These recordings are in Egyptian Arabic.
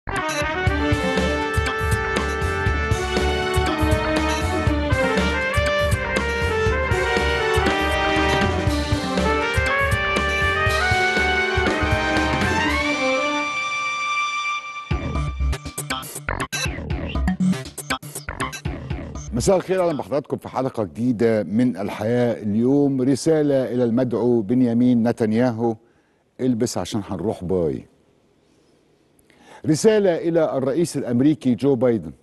مساء الخير اهلا بحضراتكم في حلقه جديده من الحياه اليوم رساله الى المدعو بنيامين نتنياهو البس عشان هنروح باي رساله الى الرئيس الامريكي جو بايدن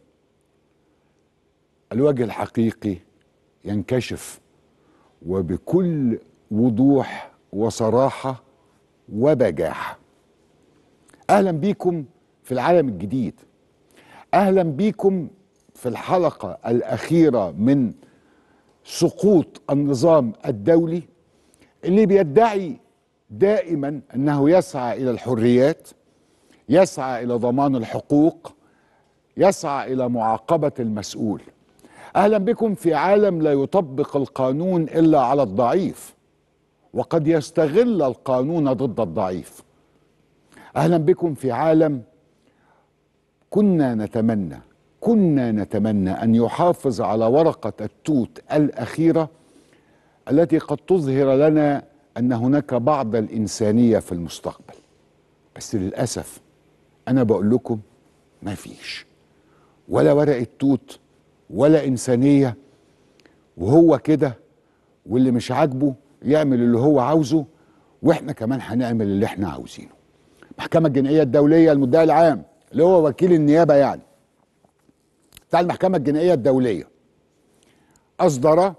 الوجه الحقيقي ينكشف وبكل وضوح وصراحه وبجاحه اهلا بيكم في العالم الجديد اهلا بيكم في الحلقه الاخيره من سقوط النظام الدولي اللي بيدعي دائما انه يسعى الى الحريات يسعى الى ضمان الحقوق يسعى الى معاقبه المسؤول اهلا بكم في عالم لا يطبق القانون الا على الضعيف وقد يستغل القانون ضد الضعيف اهلا بكم في عالم كنا نتمنى كنا نتمنى ان يحافظ على ورقه التوت الاخيره التي قد تظهر لنا ان هناك بعض الانسانيه في المستقبل بس للاسف انا بقول لكم ما فيش ولا ورقه توت ولا انسانيه وهو كده واللي مش عاجبه يعمل اللي هو عاوزه واحنا كمان هنعمل اللي احنا عاوزينه المحكمه الجنائيه الدوليه المدعي العام اللي هو وكيل النيابه يعني بتاع المحكمة الجنائية الدولية أصدر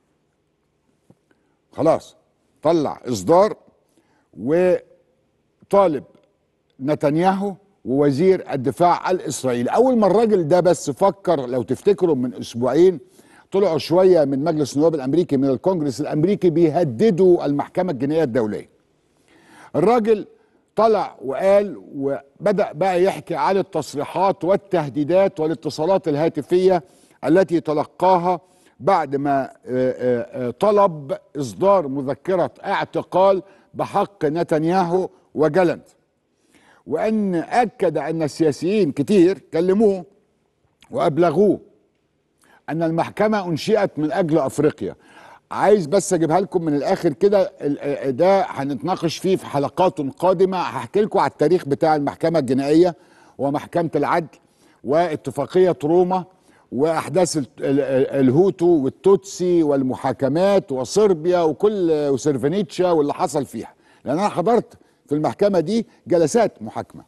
خلاص طلع إصدار وطالب نتنياهو ووزير الدفاع الإسرائيلي أول ما الراجل ده بس فكر لو تفتكروا من أسبوعين طلعوا شوية من مجلس النواب الأمريكي من الكونجرس الأمريكي بيهددوا المحكمة الجنائية الدولية الراجل طلع وقال وبدأ بقى يحكي عن التصريحات والتهديدات والاتصالات الهاتفية التي تلقاها بعد ما طلب إصدار مذكرة اعتقال بحق نتنياهو وجلنت وأن أكد أن السياسيين كتير كلموه وأبلغوه أن المحكمة أنشئت من أجل أفريقيا عايز بس اجيبها لكم من الاخر كده ده هنتناقش فيه في حلقات قادمه هحكي لكم على التاريخ بتاع المحكمه الجنائيه ومحكمه العدل واتفاقيه روما واحداث الهوتو والتوتسي والمحاكمات وصربيا وكل وسيرفينيتشا واللي حصل فيها لان انا حضرت في المحكمه دي جلسات محاكمه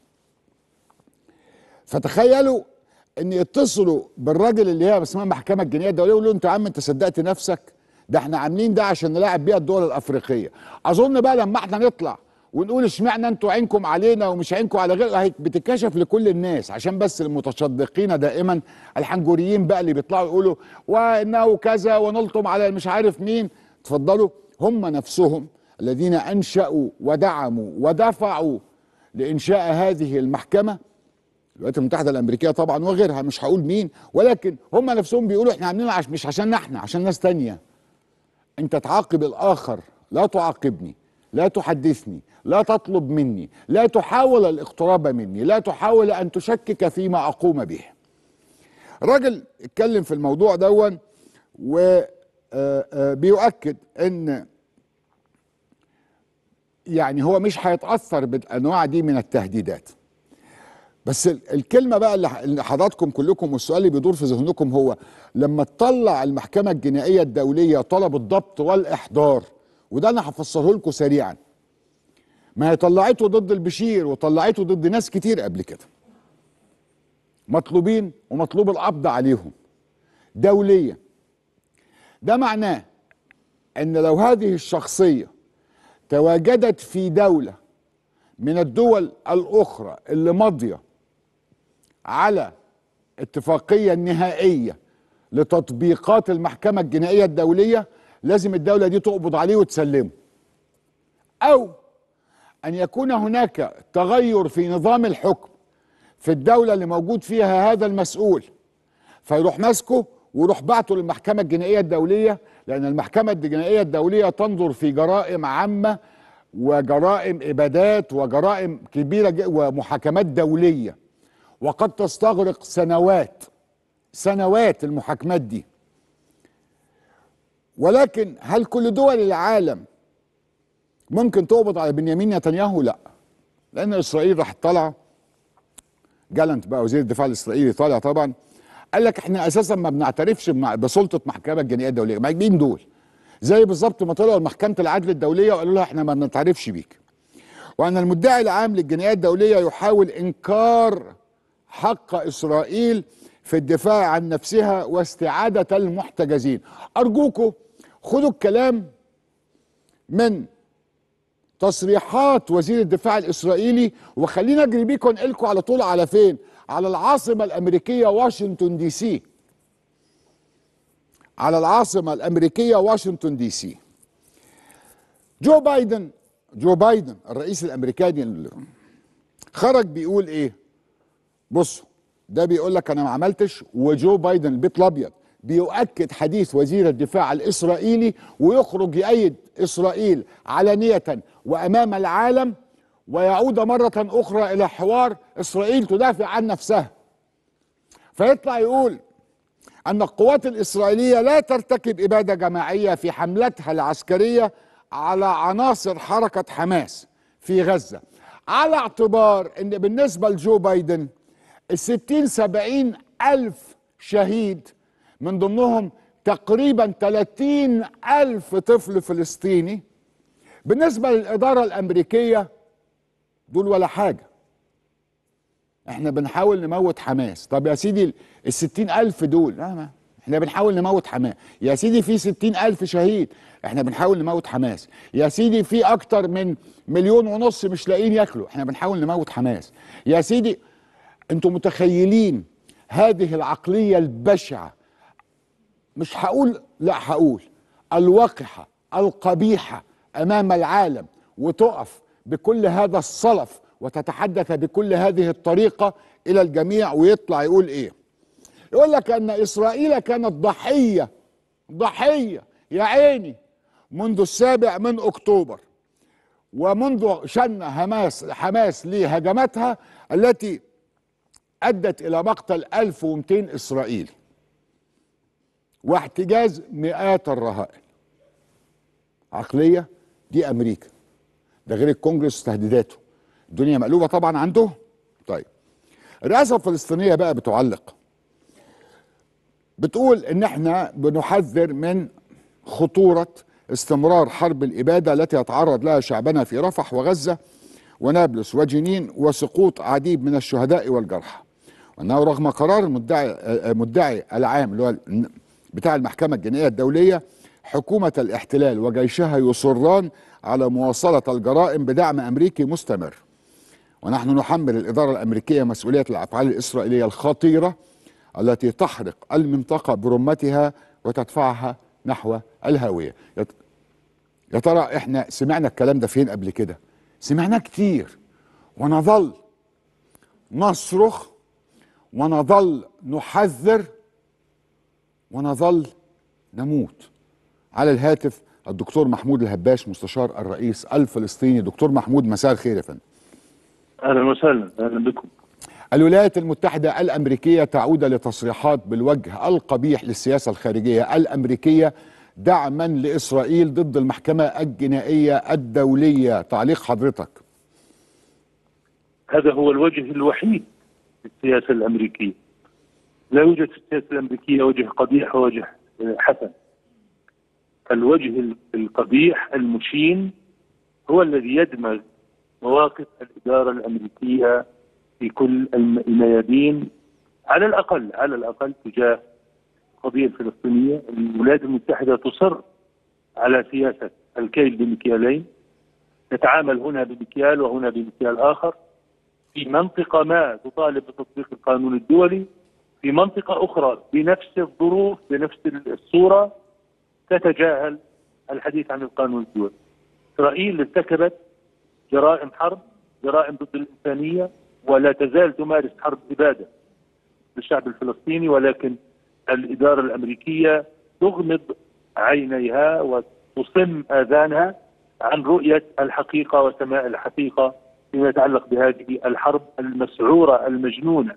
فتخيلوا ان يتصلوا بالراجل اللي هي اسمها المحكمه الجنائيه الدوليه يقولوا له انت يا عم انت صدقت نفسك ده احنا عاملين ده عشان نلاعب بيها الدول الافريقيه اظن بقى لما احنا نطلع ونقول اشمعنى انتوا عينكم علينا ومش عينكم على غير بتتكشف لكل الناس عشان بس المتشدقين دائما الحنجوريين بقى اللي بيطلعوا يقولوا وانه كذا ونلطم على مش عارف مين اتفضلوا هم نفسهم الذين انشأوا ودعموا ودفعوا لانشاء هذه المحكمه الولايات المتحده الامريكيه طبعا وغيرها مش هقول مين ولكن هم نفسهم بيقولوا احنا عاملينها عش مش عشان احنا عشان ناس تانيه انت تعاقب الاخر لا تعاقبني لا تحدثني لا تطلب مني لا تحاول الاقتراب مني لا تحاول ان تشكك فيما اقوم به الراجل اتكلم في الموضوع دون وبيؤكد ان يعني هو مش هيتاثر بالانواع دي من التهديدات بس الكلمه بقى اللي حضراتكم كلكم والسؤال اللي بيدور في ذهنكم هو لما تطلع المحكمه الجنائيه الدوليه طلب الضبط والاحضار وده انا هفسره لكم سريعا ما هي طلعته ضد البشير وطلعته ضد ناس كتير قبل كده مطلوبين ومطلوب القبض عليهم دوليا ده معناه ان لو هذه الشخصيه تواجدت في دوله من الدول الاخرى اللي ماضيه على اتفاقيه نهائيه لتطبيقات المحكمه الجنائيه الدوليه لازم الدوله دي تقبض عليه وتسلمه او ان يكون هناك تغير في نظام الحكم في الدوله اللي موجود فيها هذا المسؤول فيروح ماسكه ويروح بعته للمحكمه الجنائيه الدوليه لان المحكمه الجنائيه الدوليه تنظر في جرائم عامه وجرائم ابادات وجرائم كبيره ومحاكمات دوليه وقد تستغرق سنوات سنوات المحاكمات دي ولكن هل كل دول العالم ممكن تقبض على بنيامين نتنياهو لا لان اسرائيل راح طالعه جالنت بقى وزير الدفاع الاسرائيلي طالع طبعا قال لك احنا اساسا ما بنعترفش بسلطه محكمه الجنائيه الدوليه مين دول زي بالظبط ما طلعوا محكمه العدل الدوليه وقالوا لها احنا ما بنعترفش بيك وان المدعي العام للجنائيه الدوليه يحاول انكار حق اسرائيل في الدفاع عن نفسها واستعاده المحتجزين ارجوكم خدوا الكلام من تصريحات وزير الدفاع الاسرائيلي وخلينا اجري بيكم انقلكم على طول على فين على العاصمه الامريكيه واشنطن دي سي على العاصمه الامريكيه واشنطن دي سي جو بايدن جو بايدن الرئيس الامريكاني خرج بيقول ايه بصوا ده بيقول لك انا ما عملتش وجو بايدن البيت الابيض بيؤكد حديث وزير الدفاع الاسرائيلي ويخرج يأيد اسرائيل علانيه وامام العالم ويعود مره اخرى الى حوار اسرائيل تدافع عن نفسها فيطلع يقول ان القوات الاسرائيليه لا ترتكب اباده جماعيه في حملتها العسكريه على عناصر حركه حماس في غزه على اعتبار ان بالنسبه لجو بايدن الستين سبعين ألف شهيد من ضمنهم تقريبا 30 ألف طفل فلسطيني بالنسبة للإدارة الأمريكية دول ولا حاجة احنا بنحاول نموت حماس طب يا سيدي الستين ألف دول لا ما احنا بنحاول نموت حماس يا سيدي في ستين ألف شهيد احنا بنحاول نموت حماس يا سيدي في أكتر من مليون ونص مش لاقيين ياكلوا احنا بنحاول نموت حماس يا سيدي انتوا متخيلين هذه العقلية البشعة مش هقول لا هقول الوقحة القبيحة أمام العالم وتقف بكل هذا الصلف وتتحدث بكل هذه الطريقة إلى الجميع ويطلع يقول إيه يقول لك أن إسرائيل كانت ضحية ضحية يا عيني منذ السابع من أكتوبر ومنذ شن حماس حماس لهجماتها التي أدت إلى مقتل 1200 إسرائيلي واحتجاز مئات الرهائن عقلية دي أمريكا ده غير الكونجرس تهديداته الدنيا مقلوبة طبعا عندهم طيب الرئاسة الفلسطينية بقى بتعلق بتقول ان احنا بنحذر من خطورة استمرار حرب الإبادة التي يتعرض لها شعبنا في رفح وغزة ونابلس وجنين وسقوط عديد من الشهداء والجرحى وانه رغم قرار المدعي مدعي العام اللي هو بتاع المحكمة الجنائية الدولية حكومة الاحتلال وجيشها يصران على مواصلة الجرائم بدعم أمريكي مستمر ونحن نحمل الإدارة الأمريكية مسؤولية الأفعال الإسرائيلية الخطيرة التي تحرق المنطقة برمتها وتدفعها نحو الهاوية يا ترى احنا سمعنا الكلام ده فين قبل كده سمعناه كتير ونظل نصرخ ونظل نحذر ونظل نموت على الهاتف الدكتور محمود الهباش مستشار الرئيس الفلسطيني دكتور محمود مساء الخير يا فندم اهلا وسهلا اهلا بكم الولايات المتحدة الأمريكية تعود لتصريحات بالوجه القبيح للسياسة الخارجية الأمريكية دعما لإسرائيل ضد المحكمة الجنائية الدولية تعليق حضرتك هذا هو الوجه الوحيد للسياسة الأمريكية لا يوجد في السياسة الأمريكية وجه قبيح ووجه حسن الوجه القبيح المشين هو الذي يدمغ مواقف الإدارة الأمريكية في كل الميادين على الأقل على الأقل تجاه القضية الفلسطينية الولايات المتحدة تصر على سياسة الكيل بمكيالين تتعامل هنا بمكيال وهنا بمكيال آخر في منطقة ما تطالب بتطبيق القانون الدولي في منطقة أخرى بنفس الظروف بنفس الصورة تتجاهل الحديث عن القانون الدولي إسرائيل ارتكبت جرائم حرب جرائم ضد الإنسانية ولا تزال تمارس حرب إبادة للشعب الفلسطيني ولكن الإدارة الأمريكية تغمض عينيها وتصم آذانها عن رؤية الحقيقة وسماع الحقيقة فيما يتعلق بهذه الحرب المسعورة المجنونة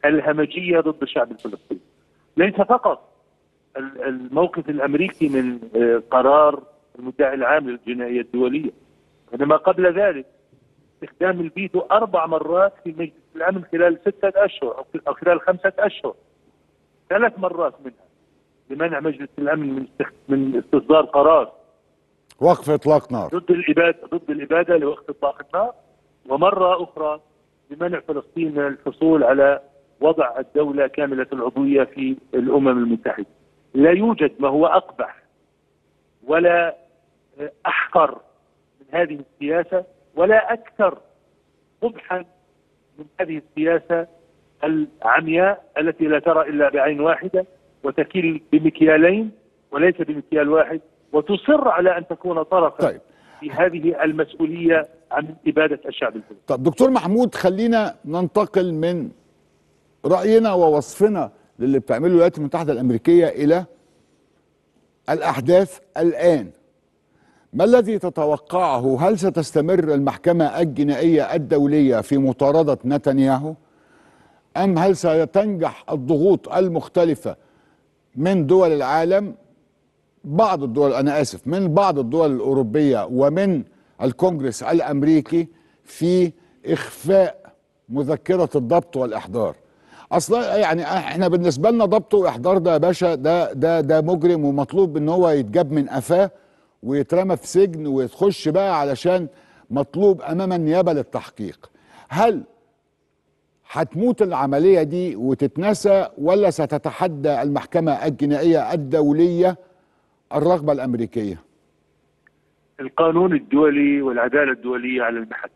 الهمجيه ضد الشعب الفلسطيني. ليس فقط ال- الموقف الامريكي من آه، قرار المدعي العام للجنائيه الدوليه انما قبل ذلك استخدام الفيتو اربع مرات في مجلس الامن خلال سته اشهر أو- او خلال خمسه اشهر ثلاث مرات منها لمنع مجلس الامن من استخ- من استصدار قرار وقف اطلاق نار ضد الاباده ضد الاباده لوقت اطلاق النار ومره اخرى لمنع فلسطين من الحصول على وضع الدوله كامله العضويه في الامم المتحده. لا يوجد ما هو اقبح ولا احقر من هذه السياسه ولا اكثر قبحا من هذه السياسه العمياء التي لا ترى الا بعين واحده وتكل بمكيالين وليس بمكيال واحد وتصر على ان تكون طرفا طيب في هذه المسؤوليه عن اباده الشعب الفلسطيني. طب دكتور محمود خلينا ننتقل من رأينا ووصفنا للي بتعمله الولايات المتحدة الأمريكية إلى الأحداث الآن ما الذي تتوقعه هل ستستمر المحكمة الجنائية الدولية في مطاردة نتنياهو أم هل ستنجح الضغوط المختلفة من دول العالم بعض الدول أنا آسف من بعض الدول الأوروبية ومن الكونجرس الأمريكي في إخفاء مذكرة الضبط والإحضار اصلا يعني احنا بالنسبه لنا ضبط واحضار ده يا باشا ده ده ده مجرم ومطلوب ان هو يتجاب من قفاه ويترمى في سجن ويتخش بقى علشان مطلوب امام النيابه للتحقيق هل هتموت العمليه دي وتتنسى ولا ستتحدى المحكمه الجنائيه الدوليه الرغبه الامريكيه القانون الدولي والعداله الدوليه على المحك.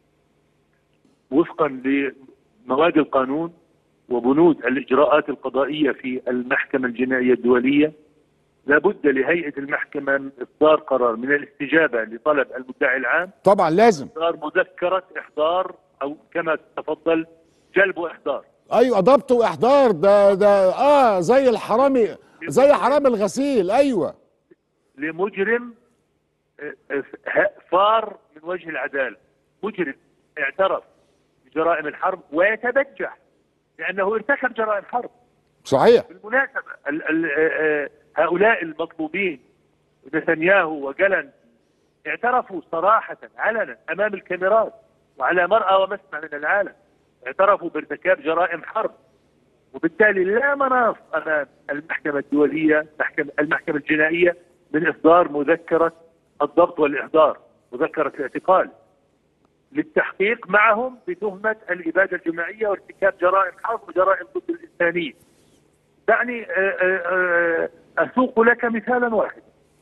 وفقا لمواد القانون وبنود الاجراءات القضائيه في المحكمه الجنائيه الدوليه لابد لهيئه المحكمه من اصدار قرار من الاستجابه لطلب المدعي العام طبعا لازم اصدار مذكره احضار او كما تفضل جلب واحضار ايوه ضبط واحضار ده ده اه زي الحرامي زي حرامي الغسيل ايوه لمجرم آه، آه، فار من وجه العداله مجرم اعترف بجرائم الحرب ويتبجح لانه ارتكب جرائم حرب صحيح بالمناسبه ال ال آه، هؤلاء المطلوبين نتنياهو وجلن اعترفوا صراحه علنا امام الكاميرات وعلى مرأى ومسمع من العالم اعترفوا بارتكاب جرائم حرب وبالتالي لا مناص امام المحكمه الدوليه محكمة المحكمه الجنائيه من اصدار مذكره الضبط والاحضار مذكره الاعتقال للتحقيق معهم بتهمه الاباده الجماعيه وارتكاب جرائم حرب وجرائم ضد الانسانيه. دعني آه، آه، آه، اسوق لك مثالا واحدا.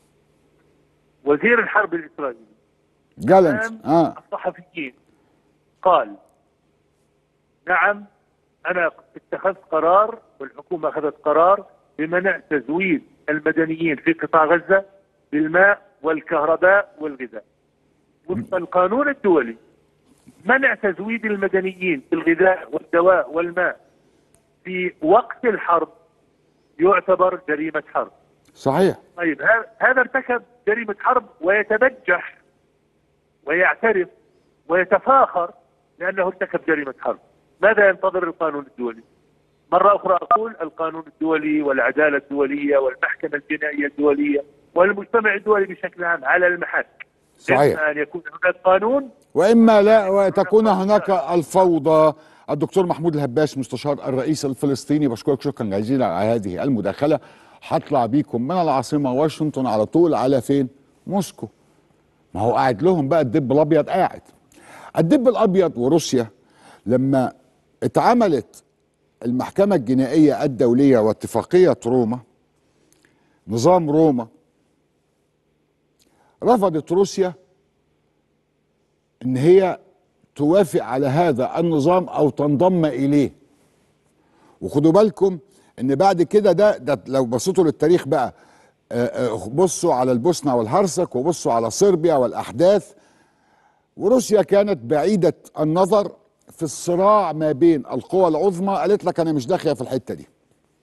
وزير الحرب الاسرائيلي جالنت امام اه الصحفيين قال نعم انا اتخذت قرار والحكومه اخذت قرار بمنع تزويد المدنيين في قطاع غزه بالماء والكهرباء والغذاء. وفق القانون الدولي منع تزويد المدنيين بالغذاء والدواء والماء في وقت الحرب يعتبر جريمه حرب. صحيح طيب ه- هذا ارتكب جريمة حرب ويتبجح ويعترف ويتفاخر لأنه ارتكب جريمة حرب ماذا ينتظر القانون الدولي مرة أخرى أقول القانون الدولي والعدالة الدولية والمحكمة الجنائية الدولية والمجتمع الدولي بشكل عام على المحك صحيح. إما أن يكون هناك قانون واما لا وتكون هناك الفوضى الدكتور محمود الهباش مستشار الرئيس الفلسطيني بشكرك شكرا جزيلا على هذه المداخله هطلع بيكم من العاصمه واشنطن على طول على فين موسكو ما هو قاعد لهم بقى الدب الابيض قاعد الدب الابيض وروسيا لما اتعملت المحكمه الجنائيه الدوليه واتفاقيه روما نظام روما رفضت روسيا ان هي توافق على هذا النظام او تنضم اليه وخدوا بالكم ان بعد كده ده, ده لو بصيتوا للتاريخ بقى آه، آه، بصوا على البوسنه والهرسك وبصوا على صربيا والاحداث وروسيا كانت بعيده النظر في الصراع ما بين القوى العظمى قالت لك انا مش داخله في الحته دي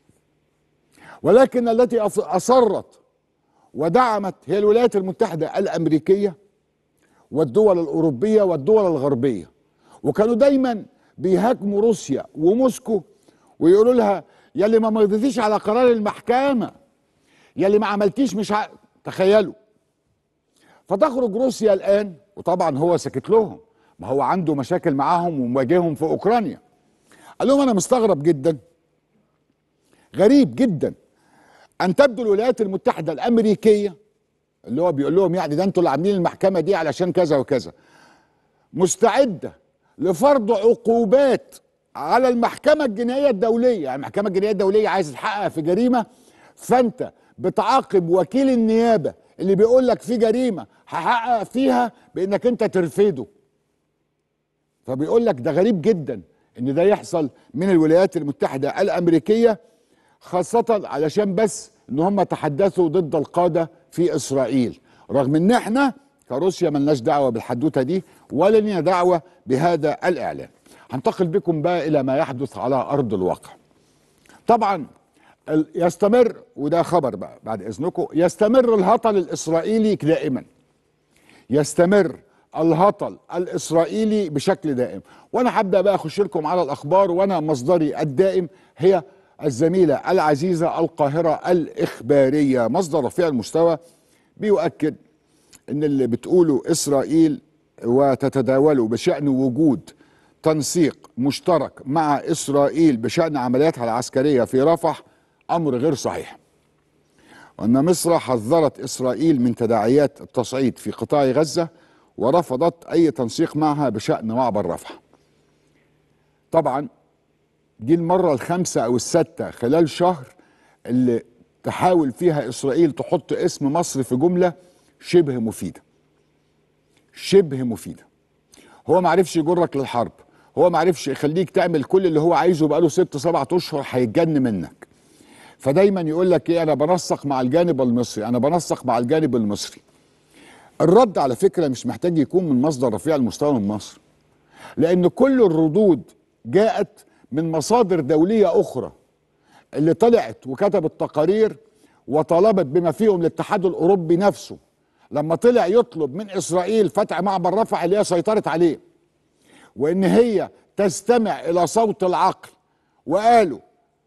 ولكن التي أص- اصرت ودعمت هي الولايات المتحده الامريكيه والدول الاوروبيه والدول الغربيه وكانوا دايما بيهاجموا روسيا وموسكو ويقولوا لها يا اللي ما مضيتيش على قرار المحكمه يا اللي ما عملتيش مش ع... تخيلوا فتخرج روسيا الان وطبعا هو سكت لهم ما هو عنده مشاكل معاهم ومواجههم في اوكرانيا قال لهم انا مستغرب جدا غريب جدا ان تبدو الولايات المتحده الامريكيه اللي هو بيقول لهم يعني ده انتوا اللي عاملين المحكمه دي علشان كذا وكذا مستعده لفرض عقوبات على المحكمه الجنائيه الدوليه يعني المحكمه الجنائيه الدوليه عايز تحقق في جريمه فانت بتعاقب وكيل النيابه اللي بيقول لك في جريمه هحقق فيها بانك انت ترفضه فبيقول لك ده غريب جدا ان ده يحصل من الولايات المتحده الامريكيه خاصه علشان بس ان هم تحدثوا ضد القاده في اسرائيل رغم ان احنا كروسيا ملناش دعوه بالحدوته دي ولا لنا دعوه بهذا الاعلان هنتقل بكم بقى الى ما يحدث على ارض الواقع طبعا ال- يستمر وده خبر بقى بعد اذنكم يستمر الهطل الاسرائيلي دائما يستمر الهطل الاسرائيلي بشكل دائم وانا هبدا بقى اخش لكم على الاخبار وانا مصدري الدائم هي الزميله العزيزه القاهره الاخباريه مصدر رفيع المستوى بيؤكد ان اللي بتقوله اسرائيل وتتداوله بشان وجود تنسيق مشترك مع اسرائيل بشان عملياتها العسكريه في رفح امر غير صحيح وان مصر حذرت اسرائيل من تداعيات التصعيد في قطاع غزه ورفضت اي تنسيق معها بشان معبر رفح طبعا دي المره الخامسه او السادسه خلال شهر اللي تحاول فيها اسرائيل تحط اسم مصر في جمله شبه مفيده شبه مفيده هو ما عرفش يجرك للحرب هو ما عرفش يخليك تعمل كل اللي هو عايزه بقاله ست سبعة اشهر هيتجن منك فدايما يقول لك ايه انا بنسق مع الجانب المصري انا بنسق مع الجانب المصري الرد على فكره مش محتاج يكون من مصدر رفيع المستوى من مصر لان كل الردود جاءت من مصادر دوليه اخرى اللي طلعت وكتبت تقارير وطلبت بما فيهم الاتحاد الاوروبي نفسه لما طلع يطلب من اسرائيل فتح معبر رفح اللي هي سيطرت عليه وان هي تستمع الى صوت العقل وقالوا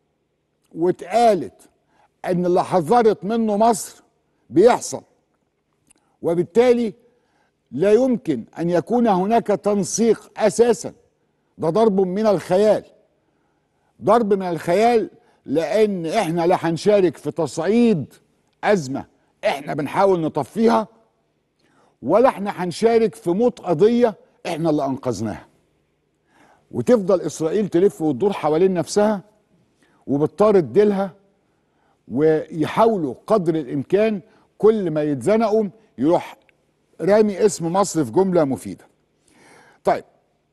واتقالت ان اللي حذرت منه مصر بيحصل وبالتالي لا يمكن ان يكون هناك تنسيق اساسا ده ضرب من الخيال ضرب من الخيال لان احنا لا هنشارك في تصعيد ازمه احنا بنحاول نطفيها ولا احنا هنشارك في موت قضيه احنا اللي انقذناها وتفضل اسرائيل تلف وتدور حوالين نفسها وبتطارد ديلها ويحاولوا قدر الامكان كل ما يتزنقوا يروح رامي اسم مصر في جمله مفيده. طيب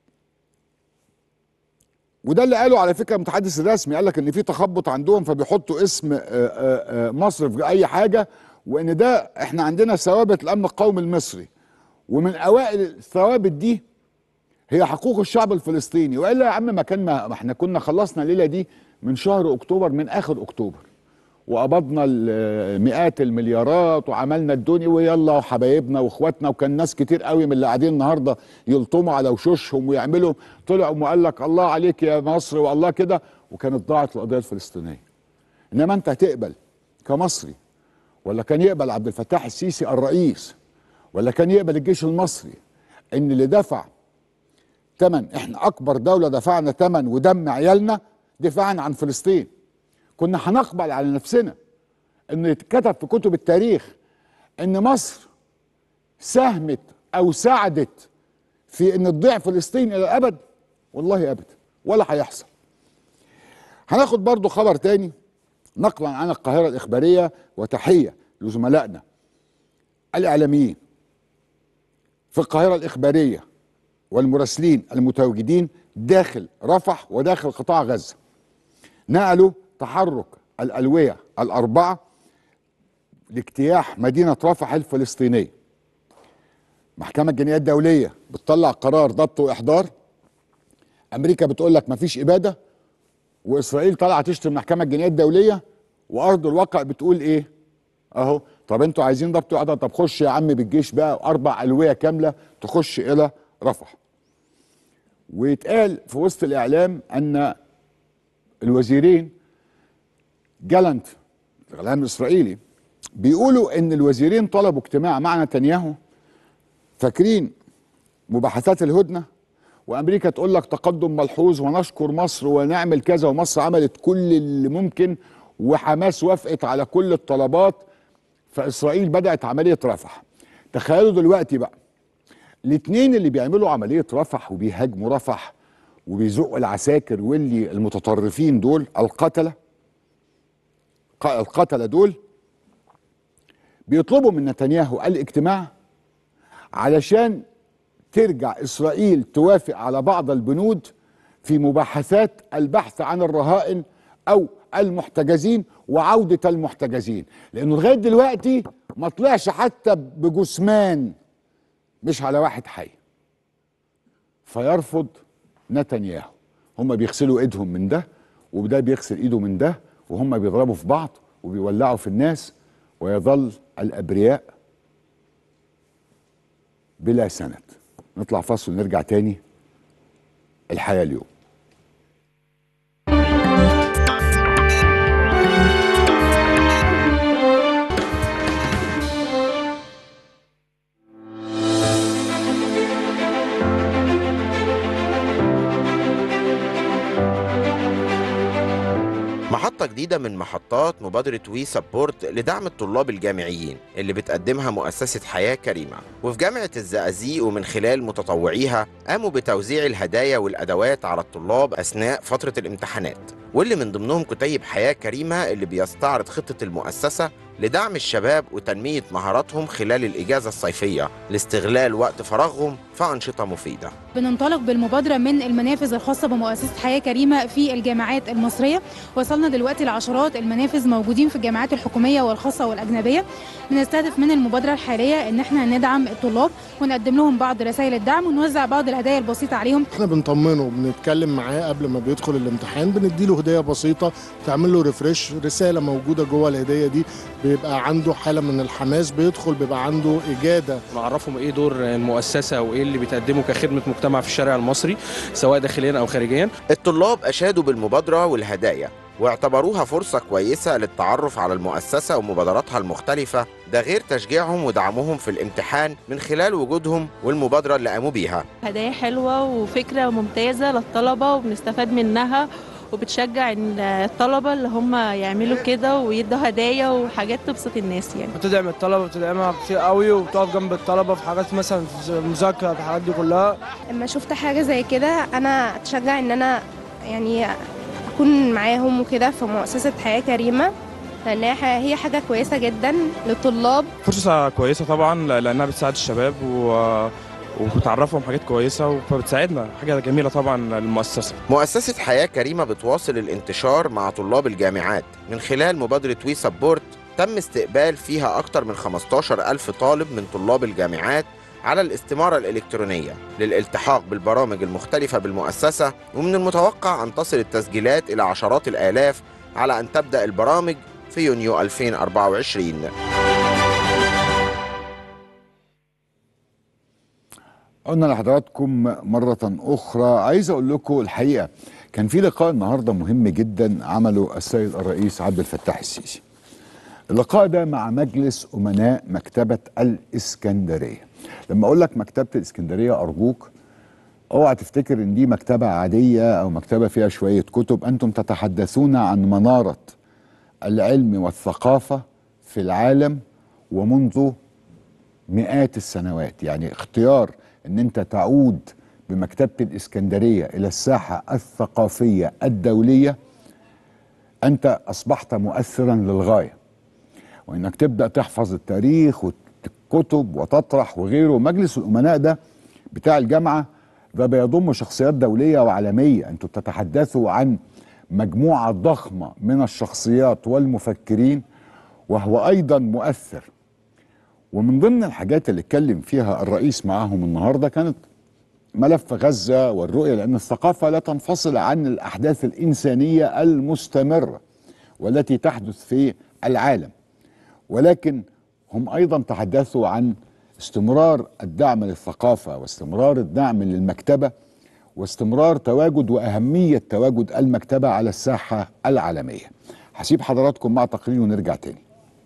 وده اللي قاله على فكره المتحدث الرسمي قال لك ان في تخبط عندهم فبيحطوا اسم آه، آه، آه، مصر في اي حاجه وان ده احنا عندنا ثوابت الامن القومي المصري ومن اوائل الثوابت دي هي حقوق الشعب الفلسطيني والا يا عم ما كان ما ما احنا كنا خلصنا الليله دي من شهر اكتوبر من اخر اكتوبر وقبضنا ال- مئات المليارات وعملنا الدنيا ويلا وحبايبنا واخواتنا وكان ناس كتير قوي من اللي قاعدين النهارده يلطموا على وشوشهم ويعملوا طلعوا وقال لك الله عليك يا مصر والله كده وكانت ضاعت القضيه الفلسطينيه انما انت هتقبل كمصري ولا كان يقبل عبد الفتاح السيسي الرئيس ولا كان يقبل الجيش المصري ان اللي دفع تمن احنا اكبر دوله دفعنا تمن ودم عيالنا دفاعا عن فلسطين كنا هنقبل على نفسنا ان يتكتب في كتب التاريخ ان مصر ساهمت او ساعدت في ان تضيع فلسطين الى الابد والله ابدا ولا هيحصل هناخد برضو خبر تاني نقلا عن القاهره الاخباريه وتحيه لزملائنا الاعلاميين في القاهره الاخباريه والمراسلين المتواجدين داخل رفح وداخل قطاع غزه نقلوا تحرك الألوية الأربعة لاجتياح مدينة رفح الفلسطينية محكمة الجنائية الدولية بتطلع قرار ضبط وإحضار أمريكا بتقول لك مفيش إبادة وإسرائيل طالعة تشتم المحكمة الجنائية الدولية وأرض الواقع بتقول إيه أهو طب أنتوا عايزين ضبط وإحضار طب خش يا عم بالجيش بقى أربع ألوية كاملة تخش إلى رفح ويتقال في وسط الإعلام أن الوزيرين جالنت الاعلام الاسرائيلي بيقولوا ان الوزيرين طلبوا اجتماع مع نتنياهو فاكرين مباحثات الهدنه وامريكا تقول لك تقدم ملحوظ ونشكر مصر ونعمل كذا ومصر عملت كل اللي ممكن وحماس وافقت على كل الطلبات فاسرائيل بدات عمليه رفح تخيلوا دلوقتي بقى الاثنين اللي بيعملوا عمليه رفح وبيهاجموا رفح وبيزقوا العساكر واللي المتطرفين دول القتله ق- القتله دول بيطلبوا من نتنياهو الاجتماع علشان ترجع اسرائيل توافق على بعض البنود في مباحثات البحث عن الرهائن او المحتجزين وعوده المحتجزين لانه لغايه دلوقتي ما طلعش حتى بجثمان مش على واحد حي فيرفض نتنياهو هم بيغسلوا ايدهم من ده وده بيغسل ايده من ده وهم بيضربوا في بعض وبيولعوا في الناس ويظل الابرياء بلا سند نطلع فاصل ونرجع تاني الحياه اليوم محطة جديدة من محطات مبادرة وي سبورت لدعم الطلاب الجامعيين اللي بتقدمها مؤسسة حياة كريمة وفي جامعة الزقازيق ومن خلال متطوعيها قاموا بتوزيع الهدايا والأدوات على الطلاب أثناء فترة الامتحانات واللي من ضمنهم كتيب حياة كريمة اللي بيستعرض خطة المؤسسة لدعم الشباب وتنمية مهاراتهم خلال الإجازة الصيفية لاستغلال وقت فراغهم في أنشطة مفيدة بننطلق بالمبادرة من المنافذ الخاصة بمؤسسة حياة كريمة في الجامعات المصرية وصلنا دلوقتي لعشرات المنافذ موجودين في الجامعات الحكومية والخاصة والأجنبية بنستهدف من المبادرة الحالية إن احنا ندعم الطلاب ونقدم لهم بعض رسائل الدعم ونوزع بعض الهدايا البسيطة عليهم احنا بنطمنه بنتكلم معاه قبل ما بيدخل الامتحان بنديله هديه بسيطه تعمل له ريفرش رساله موجوده جوه الهديه دي بيبقى عنده حاله من الحماس بيدخل بيبقى عنده اجاده نعرفهم ايه دور المؤسسه وايه اللي بتقدمه كخدمه مجتمع في الشارع المصري سواء داخليا او خارجيا الطلاب أشادوا بالمبادرة والهدايا واعتبروها فرصة كويسة للتعرف على المؤسسة ومبادراتها المختلفة ده غير تشجيعهم ودعمهم في الامتحان من خلال وجودهم والمبادرة اللي قاموا بيها هدايا حلوة وفكرة ممتازة للطلبة وبنستفاد منها وبتشجع إن الطلبة اللي هم يعملوا كده ويدوا هدايا وحاجات تبسط الناس يعني بتدعم الطلبه بتدعمها كتير قوي وبتقف جنب الطلبه في حاجات مثلا في المذاكره في الحاجات دي كلها لما شفت حاجة زي كده أنا أتشجع إن أنا يعني أكون معاهم وكده في مؤسسة حياة كريمة لأنها ح- هي حاجة كويسة جدا للطلاب فرصة كويسة طبعا لأنها بتساعد الشباب و... وبتعرفهم حاجات كويسة فبتساعدنا حاجة جميلة طبعا للمؤسسة مؤسسة حياة كريمة بتواصل الانتشار مع طلاب الجامعات من خلال مبادرة وي سبورت تم استقبال فيها أكثر من 15 ألف طالب من طلاب الجامعات على الاستمارة الإلكترونية للالتحاق بالبرامج المختلفة بالمؤسسة ومن المتوقع أن تصل التسجيلات إلى عشرات الآلاف على أن تبدأ البرامج في يونيو 2024 قلنا لحضراتكم مرة أخرى عايز أقول لكم الحقيقة كان في لقاء النهاردة مهم جدا عمله السيد الرئيس عبد الفتاح السيسي اللقاء ده مع مجلس أمناء مكتبة الإسكندرية لما أقول لك مكتبة الإسكندرية أرجوك اوعى تفتكر ان دي مكتبة عادية او مكتبة فيها شوية كتب انتم تتحدثون عن منارة العلم والثقافة في العالم ومنذ مئات السنوات يعني اختيار ان انت تعود بمكتبة الاسكندرية الى الساحة الثقافية الدولية انت اصبحت مؤثرا للغاية وانك تبدأ تحفظ التاريخ والكتب وتطرح وغيره مجلس الامناء ده بتاع الجامعة ده بيضم شخصيات دولية وعالمية انتوا بتتحدثوا عن مجموعة ضخمة من الشخصيات والمفكرين وهو ايضا مؤثر ومن ضمن الحاجات اللي اتكلم فيها الرئيس معاهم النهارده كانت ملف غزه والرؤيه لان الثقافه لا تنفصل عن الاحداث الانسانيه المستمره والتي تحدث في العالم ولكن هم ايضا تحدثوا عن استمرار الدعم للثقافه واستمرار الدعم للمكتبه واستمرار تواجد واهميه تواجد المكتبه على الساحه العالميه. هسيب حضراتكم مع تقرير ونرجع تاني.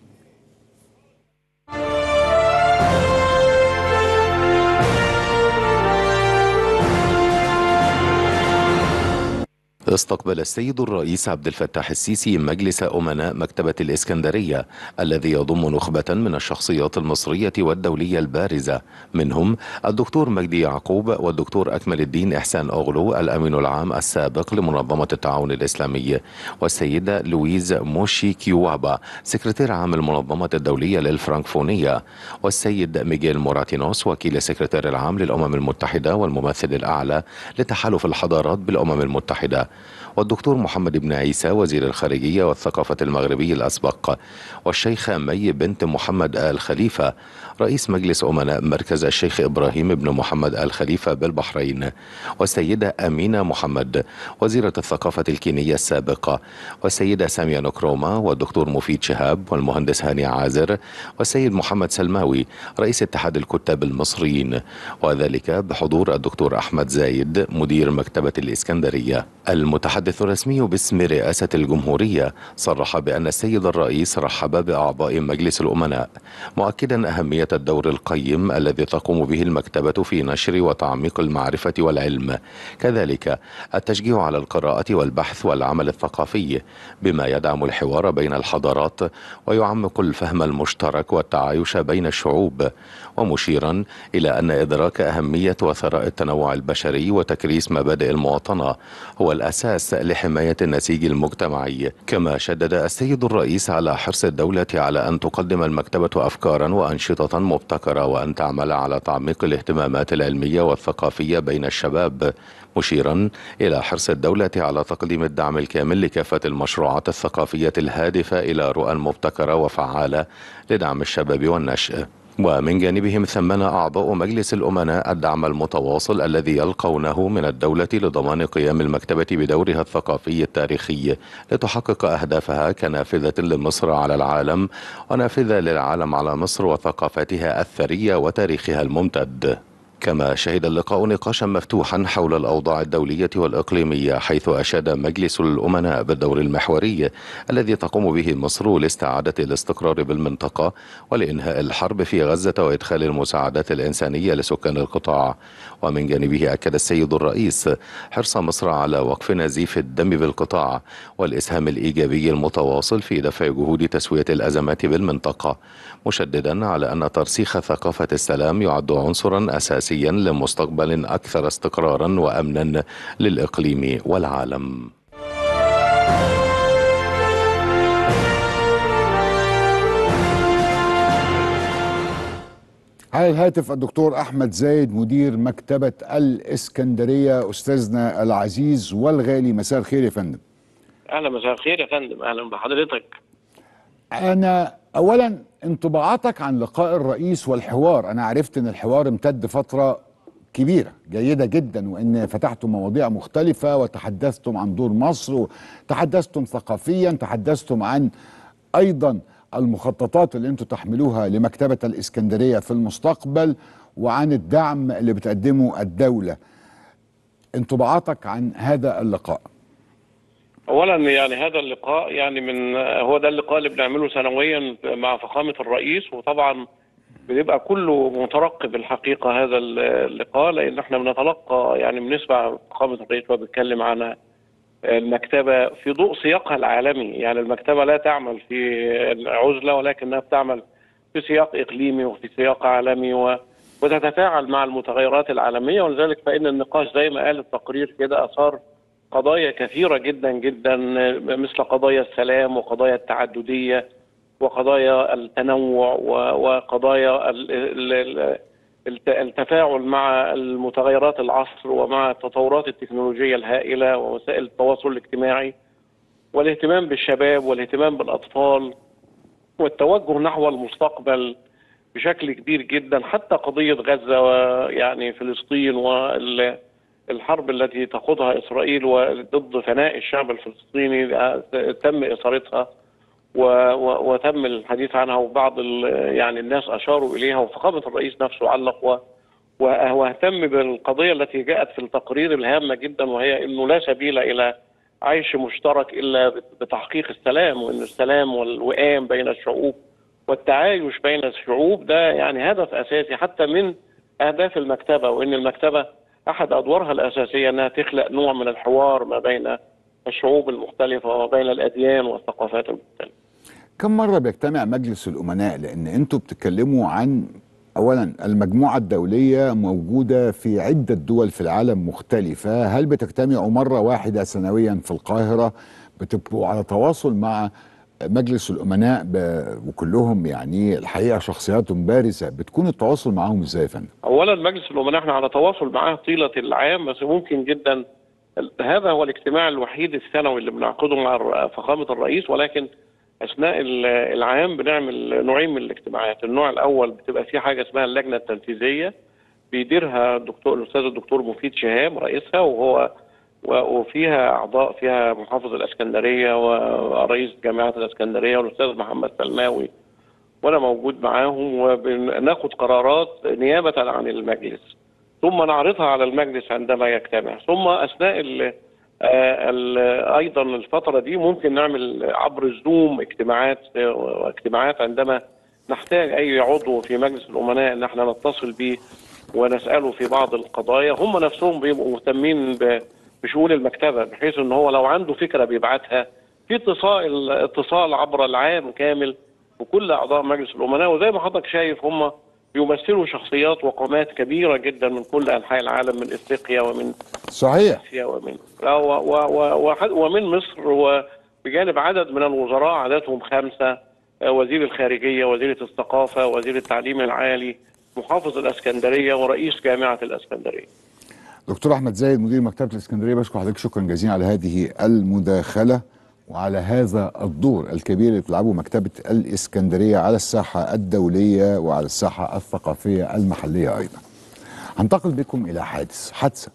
استقبل السيد الرئيس عبد الفتاح السيسي مجلس أمناء مكتبة الإسكندرية الذي يضم نخبة من الشخصيات المصرية والدولية البارزة منهم الدكتور مجدي يعقوب والدكتور أكمل الدين إحسان أغلو الأمين العام السابق لمنظمة التعاون الإسلامي والسيدة لويز موشي كيوابا سكرتير عام المنظمة الدولية للفرنكفونية والسيد ميغيل موراتينوس وكيل السكرتير العام للأمم المتحدة والممثل الأعلى لتحالف الحضارات بالأمم المتحدة والدكتور محمد بن عيسى وزير الخارجية والثقافة المغربي الأسبق والشيخة مي بنت محمد آل خليفة رئيس مجلس أمناء مركز الشيخ إبراهيم بن محمد آل خليفة بالبحرين والسيدة أمينة محمد وزيرة الثقافة الكينية السابقة والسيدة سامية نكروما والدكتور مفيد شهاب والمهندس هاني عازر والسيد محمد سلماوي رئيس اتحاد الكتاب المصريين وذلك بحضور الدكتور أحمد زايد مدير مكتبة الإسكندرية المتحدث الرسمي باسم رئاسة الجمهورية صرح بأن السيد الرئيس رحب بأعضاء مجلس الأمناء مؤكدا أهمية الدور القيم الذي تقوم به المكتبة في نشر وتعميق المعرفة والعلم كذلك التشجيع على القراءة والبحث والعمل الثقافي بما يدعم الحوار بين الحضارات ويعمق الفهم المشترك والتعايش بين الشعوب ومشيرا إلى أن إدراك أهمية وثراء التنوع البشري وتكريس مبادئ المواطنة هو الأساس لحماية النسيج المجتمعي كما شدد السيد الرئيس على حرص الدولة على أن تقدم المكتبة أفكارا وأنشطة مبتكرة وأن تعمل على تعميق الاهتمامات العلمية والثقافية بين الشباب مشيرا إلى حرص الدولة على تقديم الدعم الكامل لكافة المشروعات الثقافية الهادفة إلى رؤى مبتكرة وفعالة لدعم الشباب والنشء ومن جانبهم ثمن أعضاء مجلس الأمناء الدعم المتواصل الذي يلقونه من الدولة لضمان قيام المكتبة بدورها الثقافي التاريخي لتحقق أهدافها كنافذة لمصر على العالم ونافذة للعالم على مصر وثقافتها الثرية وتاريخها الممتد كما شهد اللقاء نقاشا مفتوحا حول الأوضاع الدولية والإقليمية حيث أشاد مجلس الأمناء بالدور المحوري الذي تقوم به مصر لاستعادة الاستقرار بالمنطقة ولإنهاء الحرب في غزة وإدخال المساعدات الإنسانية لسكان القطاع ومن جانبه أكد السيد الرئيس حرص مصر على وقف نزيف الدم بالقطاع والإسهام الإيجابي المتواصل في دفع جهود تسوية الأزمات بالمنطقة مشددا على أن ترسيخ ثقافة السلام يعد عنصرا أساسيا لمستقبل أكثر استقرارا وأمنا للإقليم والعالم على الهاتف الدكتور احمد زايد مدير مكتبه الاسكندريه استاذنا العزيز والغالي مساء الخير يا فندم اهلا مساء الخير يا فندم اهلا بحضرتك انا اولا انطباعاتك عن لقاء الرئيس والحوار انا عرفت ان الحوار امتد فتره كبيره جيده جدا وان فتحتم مواضيع مختلفه وتحدثتم عن دور مصر وتحدثتم ثقافيا تحدثتم عن ايضا المخططات اللي انتم تحملوها لمكتبه الاسكندريه في المستقبل وعن الدعم اللي بتقدمه الدوله انطباعاتك عن هذا اللقاء اولا يعني هذا اللقاء يعني من هو ده اللقاء اللي بنعمله سنويا مع فخامه الرئيس وطبعا بنبقى كله مترقب الحقيقه هذا اللقاء لان احنا بنتلقى يعني بنسمع فخامه الرئيس وهو بيتكلم عن المكتبه في ضوء سياقها العالمي يعني المكتبه لا تعمل في عزله ولكنها بتعمل في سياق اقليمي وفي سياق عالمي و وتتفاعل مع المتغيرات العالميه ولذلك فان النقاش زي ما قال التقرير كده اثار قضايا كثيره جدا جدا مثل قضايا السلام وقضايا التعدديه وقضايا التنوع وقضايا التفاعل مع المتغيرات العصر ومع التطورات التكنولوجيه الهائله ووسائل التواصل الاجتماعي والاهتمام بالشباب والاهتمام بالاطفال والتوجه نحو المستقبل بشكل كبير جدا حتى قضيه غزه ويعني فلسطين وال الحرب التي تخوضها اسرائيل ضد فناء الشعب الفلسطيني تم اثارتها وتم الحديث عنها وبعض يعني الناس اشاروا اليها وفخامه الرئيس نفسه علق وه- واهتم بالقضيه التي جاءت في التقرير الهامه جدا وهي انه لا سبيل الى عيش مشترك الا بتحقيق السلام وان السلام والوئام بين الشعوب والتعايش بين الشعوب ده يعني هدف اساسي حتى من اهداف المكتبه وان المكتبه احد ادوارها الاساسيه انها تخلق نوع من الحوار ما بين الشعوب المختلفه وبين الاديان والثقافات المختلفه. كم مرة بيجتمع مجلس الأمناء لأن أنتوا بتتكلموا عن أولا المجموعة الدولية موجودة في عدة دول في العالم مختلفة هل بتجتمعوا مرة واحدة سنويا في القاهرة بتبقوا على تواصل مع مجلس الأمناء ب... وكلهم يعني الحقيقة شخصيات بارزة بتكون التواصل معاهم ازاي يا فندم؟ اولا مجلس الامناء احنا على تواصل معاه طيله العام بس ممكن جدا هذا هو الاجتماع الوحيد السنوي اللي بنعقده مع الر- فخامه الرئيس ولكن اثناء ال- العام بنعمل نوعين من الاجتماعات، النوع الاول بتبقى فيه حاجه اسمها اللجنه التنفيذيه بيديرها الدكتور الاستاذ الدكتور مفيد شهاب رئيسها وهو و- وفيها اعضاء فيها محافظ الاسكندريه ورئيس جامعه الاسكندريه والاستاذ محمد سلماوي وانا موجود معاهم وبناخد قرارات نيابه عن المجلس ثم نعرضها على المجلس عندما يجتمع ثم اثناء ال ال ايضا الفتره دي ممكن نعمل عبر الزوم اجتماعات واجتماعات عندما نحتاج اي عضو في مجلس الامناء ان احنا نتصل به ونساله في بعض القضايا هم نفسهم بيبقوا مهتمين ب- بشؤون المكتبه بحيث ان هو لو عنده فكره بيبعتها في اتصال اتصال عبر العام كامل وكل اعضاء مجلس الامناء وزي ما حضرتك شايف هم بيمثلوا شخصيات وقامات كبيره جدا من كل انحاء العالم من افريقيا ومن صحيح اسيا ومن و و و وح- ومن مصر وبجانب عدد من الوزراء عددهم خمسه آه، وزير الخارجيه وزيره الثقافه وزير التعليم العالي محافظ الاسكندريه ورئيس جامعه الاسكندريه دكتور احمد زايد مدير مكتبه الاسكندريه بشكر حضرتك شكرا جزيلا على هذه المداخله وعلى هذا الدور الكبير اللي بتلعبه مكتبه الاسكندريه على الساحه الدوليه وعلى الساحه الثقافيه المحليه ايضا. هنتقل بكم الى حادث حادثه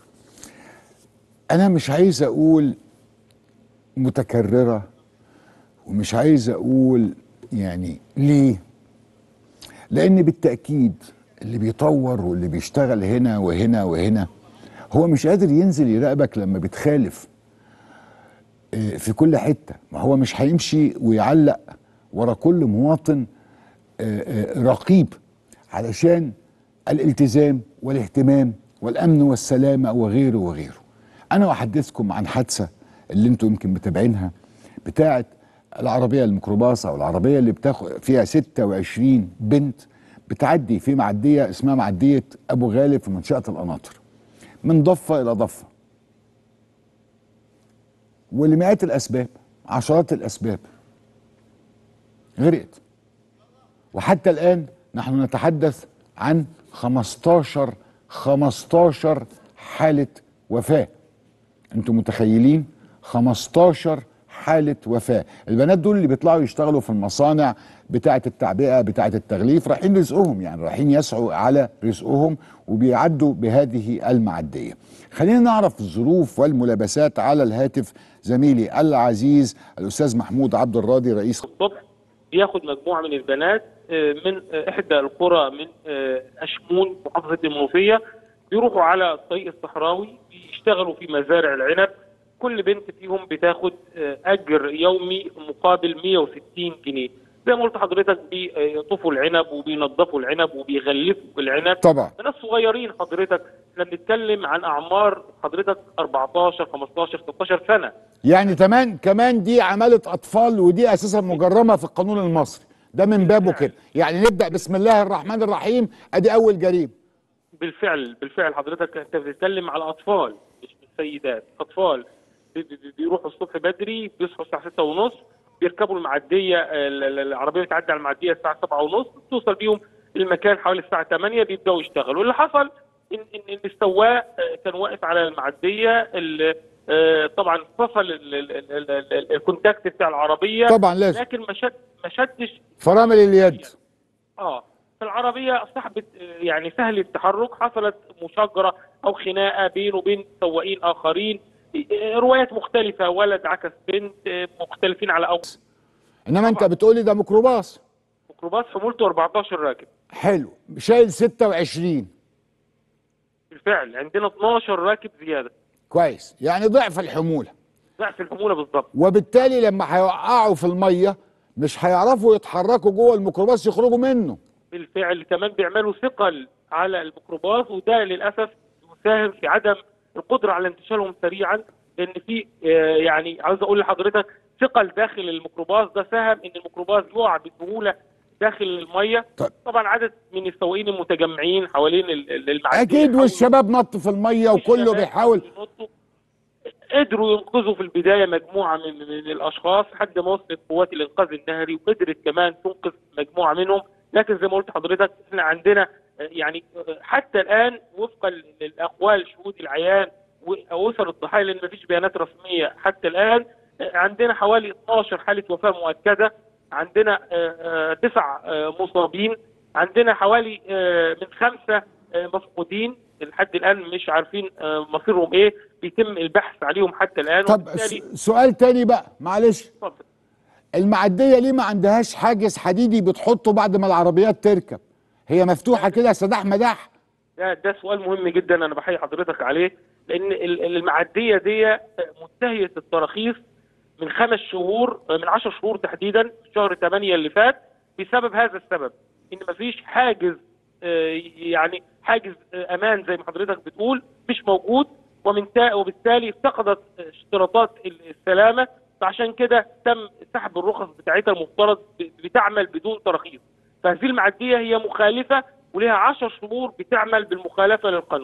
انا مش عايز اقول متكرره ومش عايز اقول يعني ليه لان بالتاكيد اللي بيطور واللي بيشتغل هنا وهنا وهنا هو مش قادر ينزل يراقبك لما بتخالف آه، في كل حته ما هو مش هيمشي ويعلق ورا كل مواطن آه، آه، رقيب علشان الالتزام والاهتمام والامن والسلامه وغيره وغيره انا احدثكم عن حادثه اللي انتم يمكن متابعينها بتاعه العربيه الميكروباص او العربيه اللي بتاخد فيها 26 بنت بتعدي في معديه اسمها معديه ابو غالب في منشاه القناطر من ضفه الى ضفه ولمئات الاسباب عشرات الاسباب غرقت وحتى الان نحن نتحدث عن 15 15 حاله وفاه انتم متخيلين 15 حالة وفاة البنات دول اللي بيطلعوا يشتغلوا في المصانع بتاعة التعبئة بتاعة التغليف رايحين رزقهم يعني رايحين يسعوا على رزقهم وبيعدوا بهذه المعدية خلينا نعرف الظروف والملابسات على الهاتف زميلي العزيز الأستاذ محمود عبد الراضي رئيس الصبح بياخد مجموعه من البنات آه، من آه، احدى القرى من آه، اشمون محافظه المنوفيه بيروحوا على الطريق الصحراوي بيشتغلوا في مزارع العنب كل بنت فيهم بتاخد آه، اجر يومي مقابل 160 جنيه زي ما قلت حضرتك بيطوفوا العنب وبينظفوا العنب وبيغلفوا العنب طبعا ناس صغيرين حضرتك احنا بنتكلم عن اعمار حضرتك 14 15 16 سنه يعني كمان كمان دي عمالة أطفال ودي أساسا مجرمة في القانون المصري ده من بابه كده يعني نبدأ بسم الله الرحمن الرحيم أدي أول جريمة بالفعل بالفعل حضرتك انت بتتكلم على اطفال مش سيدات اطفال بي- بي- بيروحوا الصبح بدري بيصحوا الساعه 6 ونص بيركبوا المعديه ال- ال- العربيه بتعدي على المعديه الساعه 7 ونص توصل بيهم المكان حوالي الساعه 8 بيبداوا يشتغلوا اللي حصل ان ان ان السواق آه، كان واقف على المعديه ال- آه، طبعا فصل ال- ال- ال- ال- ال- الكونتاكت بتاع العربيه طبعا لازم. لكن ما شد ما شدش فرامل اليد اه فالعربيه صاحبه يعني سهل التحرك حصلت مشاجره او خناقه بينه وبين سواقين اخرين إيه، روايات مختلفه ولد عكس بنت إيه، مختلفين على اول إنما أنت بتقولي ده ميكروباص ميكروباص حمولته 14 راكب حلو شايل 26 بالفعل عندنا 12 راكب زياده كويس يعني ضعف الحموله ضعف الحموله بالظبط وبالتالي لما هيوقعوا في الميه مش هيعرفوا يتحركوا جوه الميكروباص يخرجوا منه بالفعل كمان بيعملوا ثقل على الميكروباص وده للاسف يساهم في عدم القدره على انتشالهم سريعا لان في آه، يعني عاوز اقول لحضرتك ثقل داخل الميكروباص ده ساهم ان الميكروباص يقع بسهوله داخل الميه طبعا عدد من السواقين المتجمعين حوالين ال- ال- المعديه اكيد والشباب نط في الميه وكله بيحاول قدروا ينقذوا في البدايه مجموعه من, من الاشخاص لحد ما وصلت قوات الانقاذ النهري وقدرت كمان تنقذ مجموعه منهم لكن زي ما قلت لحضرتك احنا عندنا آه، يعني آه، حتى الان وفقا للاقوال شهود العيان واسر الضحايا لان مفيش بيانات رسميه حتى الان آه، عندنا حوالي 12 حاله وفاه مؤكده عندنا آه، آه، تسع آه، مصابين عندنا حوالي آه، من خمسه آه، مفقودين لحد الان مش عارفين آه، مصيرهم ايه بيتم البحث عليهم حتى الان طب وبالتالي س- سؤال تاني بقى معلش اتفضل. المعديه ليه ما عندهاش حاجز حديدي بتحطه بعد ما العربيات تركب هي مفتوحه كده سداح مداح ده ده سؤال مهم جدا انا بحيي حضرتك عليه لان ال- المعديه دي منتهيه التراخيص من خمس شهور من عشر شهور تحديدا في شهر 8 اللي فات بسبب هذا السبب ان مفيش حاجز آه، يعني حاجز آه، امان زي ما حضرتك بتقول مش موجود ومن تا- وبالتالي افتقدت اشتراطات السلامه فعشان كده تم سحب الرخص بتاعتها المفترض ب- بتعمل بدون تراخيص فهذه المعديه هي مخالفه ولها 10 شهور بتعمل بالمخالفه للقانون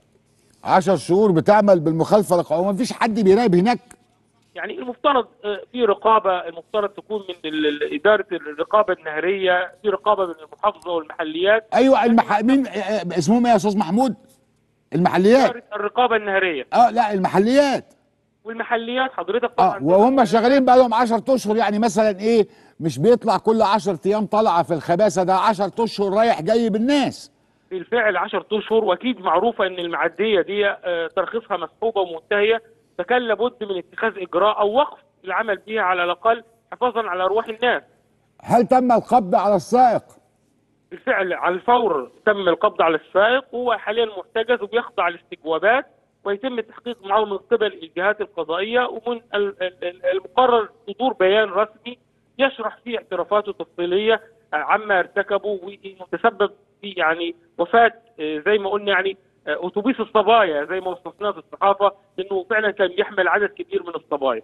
عشر شهور بتعمل بالمخالفه للقانون ما فيش حد بيراقب هناك يعني المفترض آه، في رقابه المفترض تكون من ال- ال- اداره الرقابه النهريه في رقابه من المحافظه والمحليات ايوه المح... مين آه، آه، اسمهم ايه يا استاذ محمود المحليات إدارة الرقابه النهريه اه لا المحليات والمحليات حضرتك اه طبعا وهم شغالين بقى لهم 10 اشهر يعني مثلا ايه مش بيطلع كل 10 ايام طالعه في الخباثه ده 10 اشهر رايح جاي بالناس بالفعل 10 اشهر واكيد معروفه ان المعديه دي آه، ترخيصها مسحوبه ومنتهيه فكان لابد من اتخاذ اجراء او وقف العمل بها على الاقل حفاظا على ارواح الناس هل تم القبض على السائق بالفعل على الفور تم القبض على السائق وهو حاليا محتجز وبيخضع لاستجوابات ويتم التحقيق معه من قبل الجهات القضائيه ومن ال- ال- ال- المقرر صدور بيان رسمي يشرح فيه اعترافاته تفصيليه عما ارتكبوا وتسبب في يعني وفاه آه، زي ما قلنا يعني آه، اتوبيس الصبايا زي ما وصفناه في الصحافه انه فعلا كان بيحمل عدد كبير من الصبايا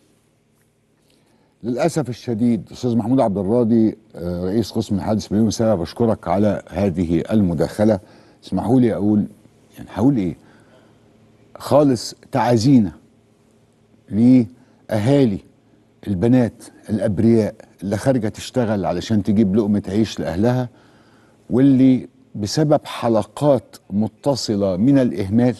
للاسف الشديد استاذ محمود عبد الراضي آه، رئيس قسم الحادث مليون سنه بشكرك على هذه المداخله اسمحوا لي اقول يعني هقول ايه خالص تعازينا لاهالي البنات الابرياء اللي خارجه تشتغل علشان تجيب لقمه عيش لاهلها واللي بسبب حلقات متصله من الاهمال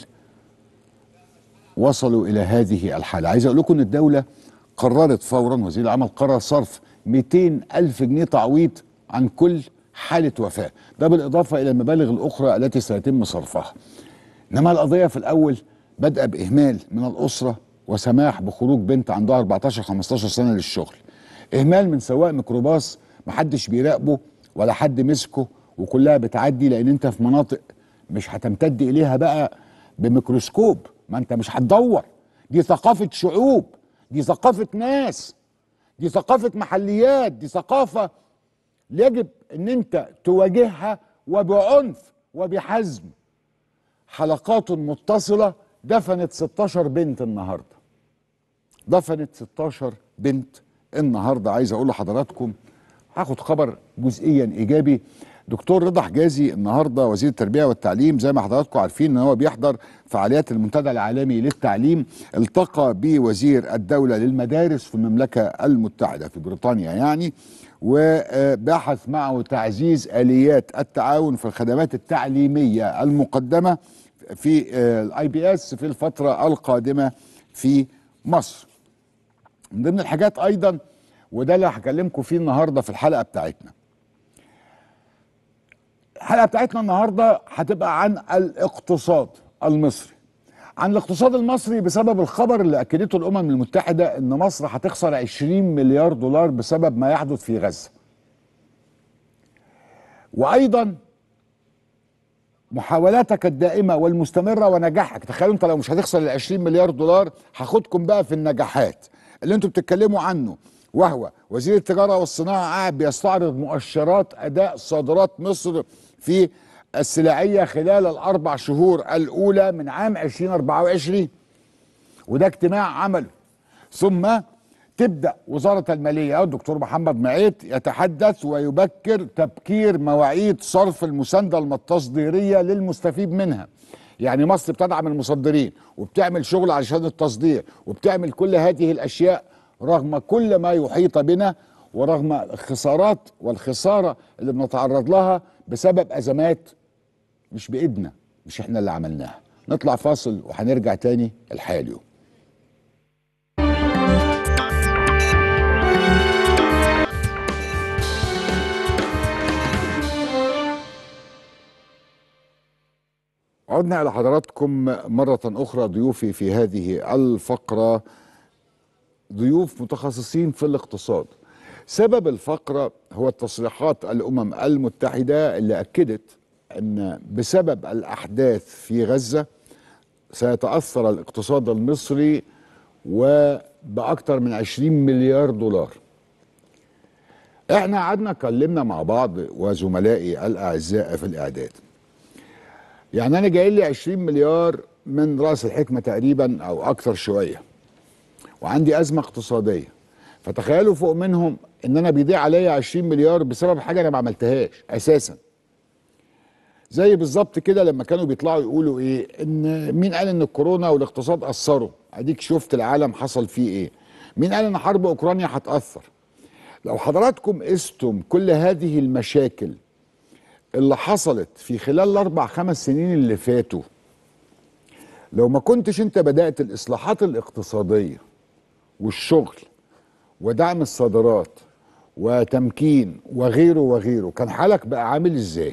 وصلوا الى هذه الحاله عايز اقول لكم ان الدوله قررت فورا وزير العمل قرر صرف 200 الف جنيه تعويض عن كل حاله وفاه ده بالاضافه الى المبالغ الاخرى التي سيتم صرفها انما القضيه في الاول بدأ باهمال من الاسره وسماح بخروج بنت عندها 14 15 سنه للشغل اهمال من سواق ميكروباص محدش بيراقبه ولا حد مسكه وكلها بتعدي لان انت في مناطق مش هتمتد اليها بقى بميكروسكوب ما انت مش هتدور دي ثقافه شعوب دي ثقافه ناس دي ثقافه محليات دي ثقافه يجب ان انت تواجهها وبعنف وبحزم حلقات متصله دفنت 16 بنت النهارده دفنت 16 بنت النهارده عايز اقول لحضراتكم هاخد خبر جزئيا ايجابي دكتور رضا حجازي النهارده وزير التربيه والتعليم زي ما حضراتكم عارفين ان هو بيحضر فعاليات المنتدى العالمي للتعليم التقى بوزير الدوله للمدارس في المملكه المتحده في بريطانيا يعني وبحث معه تعزيز اليات التعاون في الخدمات التعليميه المقدمه في الاي بي اس في الفتره القادمه في مصر من ضمن الحاجات ايضا وده اللي هكلمكم فيه النهارده في الحلقه بتاعتنا الحلقه بتاعتنا النهارده هتبقى عن الاقتصاد المصري عن الاقتصاد المصري بسبب الخبر اللي اكدته الامم المتحده ان مصر هتخسر 20 مليار دولار بسبب ما يحدث في غزه وايضا محاولاتك الدائمه والمستمره ونجاحك تخيلوا انت لو مش هتخسر ال 20 مليار دولار هاخدكم بقى في النجاحات اللي انتوا بتتكلموا عنه وهو وزير التجاره والصناعه قاعد بيستعرض مؤشرات اداء صادرات مصر في السلعيه خلال الاربع شهور الاولى من عام 2024 وده اجتماع عمله ثم تبدا وزاره الماليه او الدكتور محمد معيط يتحدث ويبكر تبكير مواعيد صرف المسانده التصديريه للمستفيد منها يعني مصر بتدعم المصدرين وبتعمل شغل علشان التصدير وبتعمل كل هذه الاشياء رغم كل ما يحيط بنا ورغم الخسارات والخساره اللي بنتعرض لها بسبب ازمات مش بايدنا مش احنا اللي عملناها نطلع فاصل وهنرجع تاني الحياه اليوم عدنا إلى حضراتكم مرة أخرى ضيوفي في هذه الفقرة ضيوف متخصصين في الاقتصاد سبب الفقرة هو التصريحات الأمم المتحدة اللي أكدت أن بسبب الأحداث في غزة سيتأثر الاقتصاد المصري وبأكثر من 20 مليار دولار احنا قعدنا اتكلمنا مع بعض وزملائي الأعزاء في الإعداد يعني انا جاي لي 20 مليار من راس الحكمه تقريبا او اكثر شويه وعندي ازمه اقتصاديه فتخيلوا فوق منهم ان انا بيضيع عليا 20 مليار بسبب حاجه انا ما عملتهاش اساسا زي بالظبط كده لما كانوا بيطلعوا يقولوا ايه ان مين قال ان الكورونا والاقتصاد اثروا اديك شفت العالم حصل فيه ايه مين قال ان حرب اوكرانيا هتاثر لو حضراتكم قستم كل هذه المشاكل اللي حصلت في خلال الاربع خمس سنين اللي فاتوا لو ما كنتش انت بدات الاصلاحات الاقتصاديه والشغل ودعم الصادرات وتمكين وغيره وغيره كان حالك بقى عامل ازاي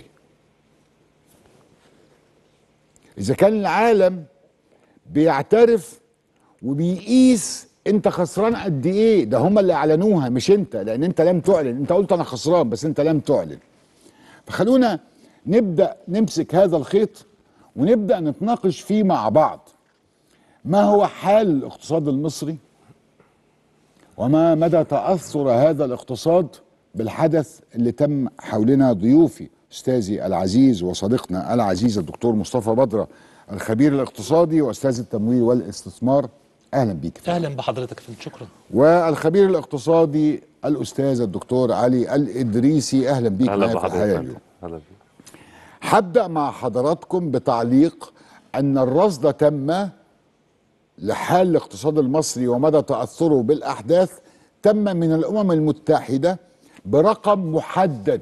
اذا كان العالم بيعترف وبيقيس انت خسران قد ايه ده هم اللي اعلنوها مش انت لان انت لم تعلن انت قلت انا خسران بس انت لم تعلن فخلونا نبدا نمسك هذا الخيط ونبدا نتناقش فيه مع بعض ما هو حال الاقتصاد المصري وما مدى تاثر هذا الاقتصاد بالحدث اللي تم حولنا ضيوفي استاذي العزيز وصديقنا العزيز الدكتور مصطفى بدره الخبير الاقتصادي واستاذ التمويل والاستثمار اهلا بيك اهلا بحضرتك فندم شكرا والخبير الاقتصادي الاستاذ الدكتور علي الادريسي اهلا بيك اهلا معايا في الحياه بحضرتك اليوم اهلا بيك هبدا مع حضراتكم بتعليق ان الرصد تم لحال الاقتصاد المصري ومدى تاثره بالاحداث تم من الامم المتحده برقم محدد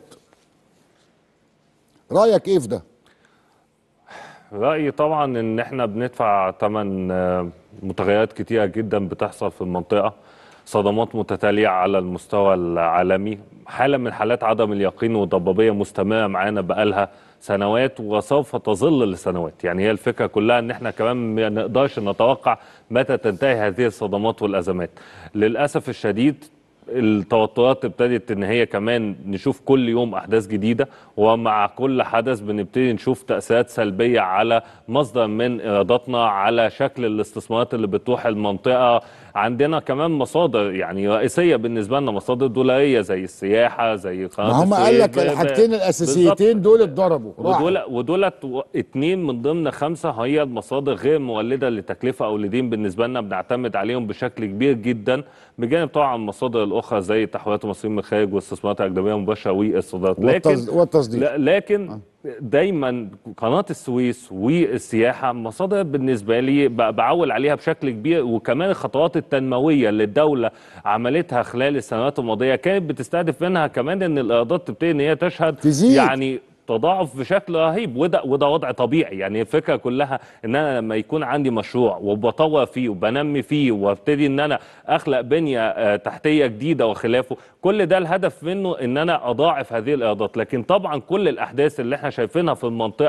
رايك ايه في ده رأيي طبعا ان احنا بندفع ثمن آه، متغيرات كتيرة جدا بتحصل في المنطقة صدمات متتالية على المستوى العالمي حالة من حالات عدم اليقين والضبابية مستمرة معانا بقالها سنوات وسوف تظل لسنوات يعني هي الفكرة كلها ان احنا كمان ما نقدرش نتوقع متى تنتهي هذه الصدمات والأزمات للأسف الشديد التوترات ابتدت ان هي كمان نشوف كل يوم احداث جديده ومع كل حدث بنبتدي نشوف تاثيرات سلبيه على مصدر من ايراداتنا على شكل الاستثمارات اللي بتروح المنطقه عندنا كمان مصادر يعني رئيسيه بالنسبه لنا مصادر دولاريه زي السياحه زي قناه ما هم قال السويس. لك ب- ب- الحاجتين الاساسيتين دول اتضربوا راحوا. ودول ودولت و- اتنين من ضمن خمسه هي المصادر غير مولده لتكلفه او لدين بالنسبه لنا بنعتمد عليهم بشكل كبير جدا بجانب طبعا المصادر الاخرى زي تحويلات المصريين من الخارج والاستثمارات الاجنبيه المباشره والصادرات والتص- والتصدير. لا- لكن دايما قناه السويس والسياحه مصادر بالنسبه لي ب- بعول عليها بشكل كبير وكمان الخطوات التنمويه اللي الدوله عملتها خلال السنوات الماضيه كانت بتستهدف منها كمان ان الايرادات تبتدي ان هي تشهد تزيد. يعني تضاعف بشكل رهيب وده وده وضع طبيعي يعني الفكره كلها ان انا لما يكون عندي مشروع وبطور فيه وبنمي فيه وابتدي ان انا اخلق بنيه آه، تحتيه جديده وخلافه كل ده الهدف منه ان انا اضاعف هذه الايرادات لكن طبعا كل الاحداث اللي احنا شايفينها في المنطقه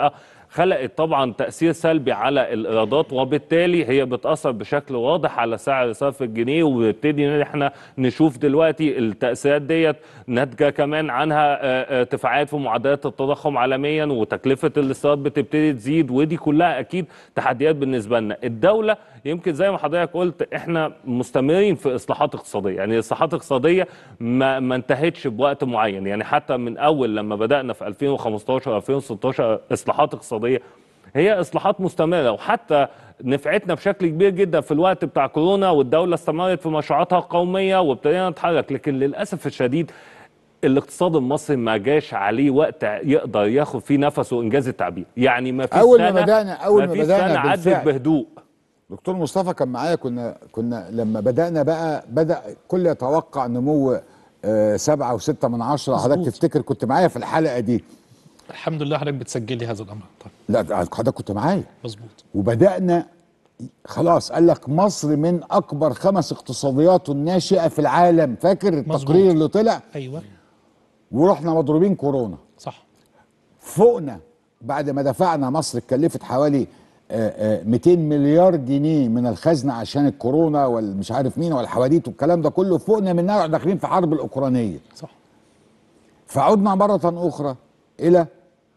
خلقت طبعا تاثير سلبي على الايرادات وبالتالي هي بتاثر بشكل واضح على سعر صرف الجنيه وبنبتدي ان احنا نشوف دلوقتي التاثيرات ديت ناتجه كمان عنها آه، آه، ارتفاعات في معدلات التضخم عالميا وتكلفه الاستيراد بتبتدي تزيد ودي كلها اكيد تحديات بالنسبه لنا الدوله يمكن زي ما حضرتك قلت احنا مستمرين في اصلاحات اقتصاديه يعني الاصلاحات الاقتصاديه ما, ما انتهتش بوقت معين يعني حتى من اول لما بدانا في 2015 2016 اصلاحات اقتصاديه هي اصلاحات مستمره وحتى نفعتنا بشكل كبير جدا في الوقت بتاع كورونا والدوله استمرت في مشروعاتها القوميه وابتدينا نتحرك لكن للاسف الشديد الاقتصاد المصري ما جاش عليه وقت يقدر ياخد فيه نفسه انجاز التعبير يعني ما فيش اول ما سنه بدانا اول ما فيش بدانا سنه عدت بالفعل. بهدوء دكتور مصطفى كان معايا كنا كنا لما بدانا بقى بدا كل يتوقع نمو آه، سبعة وستة من عشرة حضرتك مظبوط. تفتكر كنت معايا في الحلقة دي الحمد لله حضرتك بتسجلي هذا الامر طيب لا حضرتك كنت معايا مظبوط وبدأنا خلاص قال لك مصر من أكبر خمس اقتصاديات الناشئة في العالم فاكر التقرير اللي طلع ايوه ورحنا مضروبين كورونا صح فوقنا بعد ما دفعنا مصر اتكلفت حوالي آه، آه، 200 مليار جنيه من الخزنة عشان الكورونا والمش عارف مين والحواديت والكلام ده كله فوقنا منها داخلين في حرب الأوكرانية صح فعدنا مرة أخرى إلى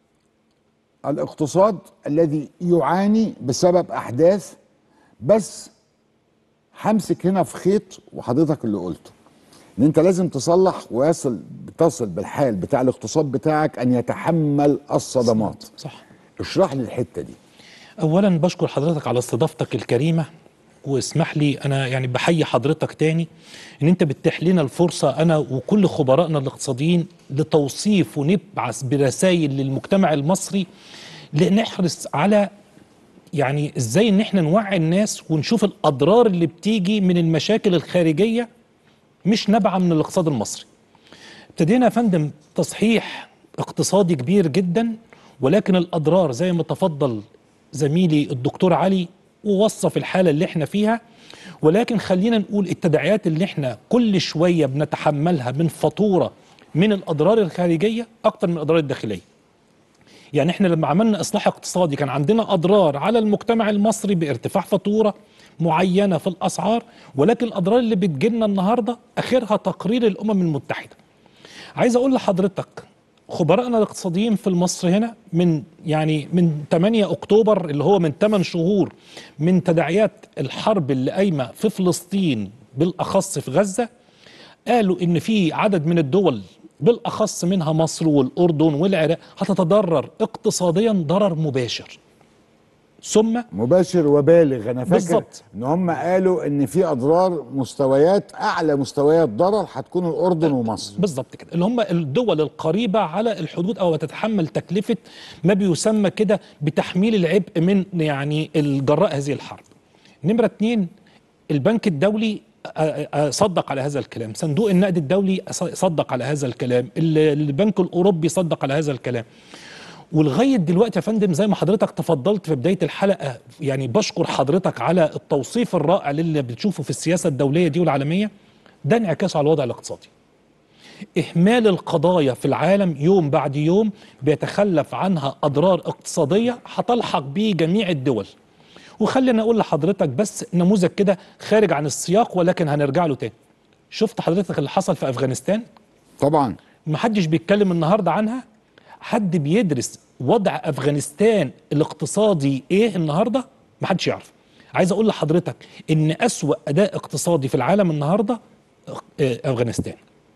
الاقتصاد الذي يعاني بسبب أحداث بس همسك هنا في خيط وحضرتك اللي قلته ان انت لازم تصلح ويصل تصل بالحال بتاع الاقتصاد بتاعك ان يتحمل الصدمات صح اشرح لي الحته دي اولا بشكر حضرتك على استضافتك الكريمه واسمح لي انا يعني بحيي حضرتك تاني ان انت بتتيح لنا الفرصه انا وكل خبرائنا الاقتصاديين لتوصيف ونبعث برسائل للمجتمع المصري لنحرص على يعني ازاي ان احنا نوعي الناس ونشوف الاضرار اللي بتيجي من المشاكل الخارجيه مش نابعه من الاقتصاد المصري. ابتدينا يا فندم تصحيح اقتصادي كبير جدا ولكن الاضرار زي ما تفضل زميلي الدكتور علي ووصف الحاله اللي احنا فيها ولكن خلينا نقول التداعيات اللي احنا كل شويه بنتحملها من فاتوره من الاضرار الخارجيه اكتر من الاضرار الداخليه. يعني احنا لما عملنا اصلاح اقتصادي كان عندنا اضرار على المجتمع المصري بارتفاع فاتوره معينه في الاسعار ولكن الاضرار اللي بتجيلنا النهارده اخرها تقرير الامم المتحده. عايز اقول لحضرتك خبرائنا الاقتصاديين في مصر هنا من يعني من 8 اكتوبر اللي هو من 8 شهور من تداعيات الحرب اللي قايمه في فلسطين بالاخص في غزه قالوا ان في عدد من الدول بالاخص منها مصر والاردن والعراق هتتضرر اقتصاديا ضرر مباشر ثم مباشر وبالغ انا فاكر بالظبط. ان هم قالوا ان في اضرار مستويات اعلى مستويات ضرر هتكون الاردن ومصر بالظبط كده اللي هم الدول القريبه على الحدود او تتحمل تكلفه ما بيسمى كده بتحميل العبء من يعني الجراء هذه الحرب. نمره اتنين البنك الدولي آه، آه، صدق على هذا الكلام، صندوق النقد الدولي صدق على هذا الكلام، ال- البنك الاوروبي صدق على هذا الكلام. ولغايه دلوقتي يا فندم زي ما حضرتك تفضلت في بدايه الحلقه يعني بشكر حضرتك على التوصيف الرائع اللي بتشوفه في السياسه الدوليه دي والعالميه ده انعكاس على الوضع الاقتصادي. إهمال القضايا في العالم يوم بعد يوم بيتخلف عنها أضرار اقتصادية هتلحق بيه جميع الدول وخلينا أقول لحضرتك بس نموذج كده خارج عن السياق ولكن هنرجع له تاني شفت حضرتك اللي حصل في أفغانستان طبعا محدش بيتكلم النهاردة عنها حد بيدرس وضع أفغانستان الاقتصادي إيه النهاردة محدش يعرف عايز أقول لحضرتك إن أسوأ أداء اقتصادي في العالم النهاردة آه، أفغانستان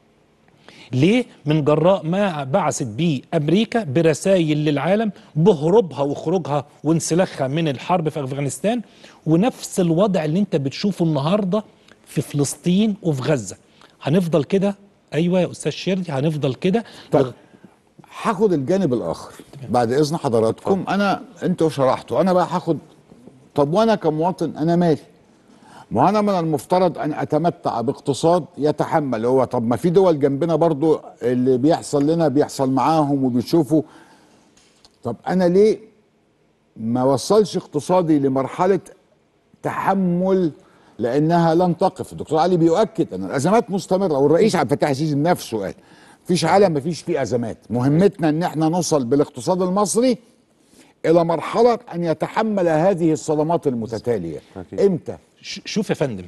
ليه؟ من جراء ما بعثت بيه أمريكا برسائل للعالم بهروبها وخروجها وانسلاخها من الحرب في أفغانستان ونفس الوضع اللي انت بتشوفه النهاردة في فلسطين وفي غزة هنفضل كده أيوة يا أستاذ شيردي هنفضل كده طيب هاخد الجانب الاخر بعد اذن حضراتكم انا انتوا شرحتوا انا بقى هاخد طب وانا كمواطن انا مالي ما انا من المفترض ان اتمتع باقتصاد يتحمل هو طب ما في دول جنبنا برضو اللي بيحصل لنا بيحصل معاهم وبيشوفوا طب انا ليه ما وصلش اقتصادي لمرحله تحمل لانها لن تقف الدكتور علي بيؤكد ان الازمات مستمره والرئيس عبد الفتاح السيسي بنفسه قال مفيش عالم مفيش فيه ازمات مهمتنا ان احنا نوصل بالاقتصاد المصري الى مرحله ان يتحمل هذه الصدمات المتتاليه امتى ش- شوف يا فندم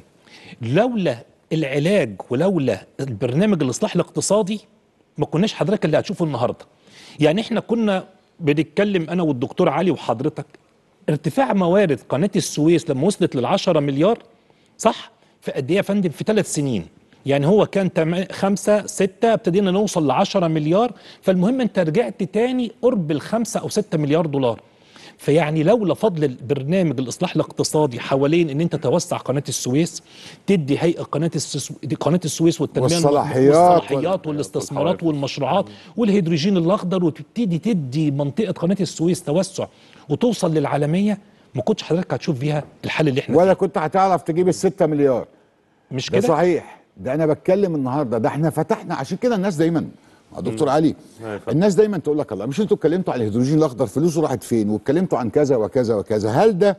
لولا العلاج ولولا البرنامج الاصلاح الاقتصادي ما كناش حضرتك اللي هتشوفه النهارده يعني احنا كنا بنتكلم انا والدكتور علي وحضرتك ارتفاع موارد قناه السويس لما وصلت لل 10 مليار صح في قد ايه يا فندم في ثلاث سنين يعني هو كان تم- خمسة ستة ابتدينا نوصل ل 10 مليار فالمهم انت رجعت تاني قرب الخمسة او ستة مليار دولار فيعني لولا فضل البرنامج الاصلاح الاقتصادي حوالين ان انت توسع قناه السويس تدي هيئه قناه السويس دي قناه السويس والتنميه الم- والصلاحيات والصلاحيات والاستثمارات والمشروعات والهيدروجين الاخضر وتبتدي تدي منطقه قناه السويس توسع وتوصل للعالميه ما كنتش حضرتك هتشوف فيها الحل اللي احنا ولا كنت هتعرف تجيب الستة مليار مش ده كده؟ صحيح ده انا بتكلم النهارده ده احنا فتحنا عشان كده الناس دايما يا دكتور مم. علي أيوة فندم. الناس دايما تقول لك الله مش انتوا اتكلمتوا عن الهيدروجين الاخضر فلوسه راحت فين واتكلمتوا عن كذا وكذا وكذا هل ده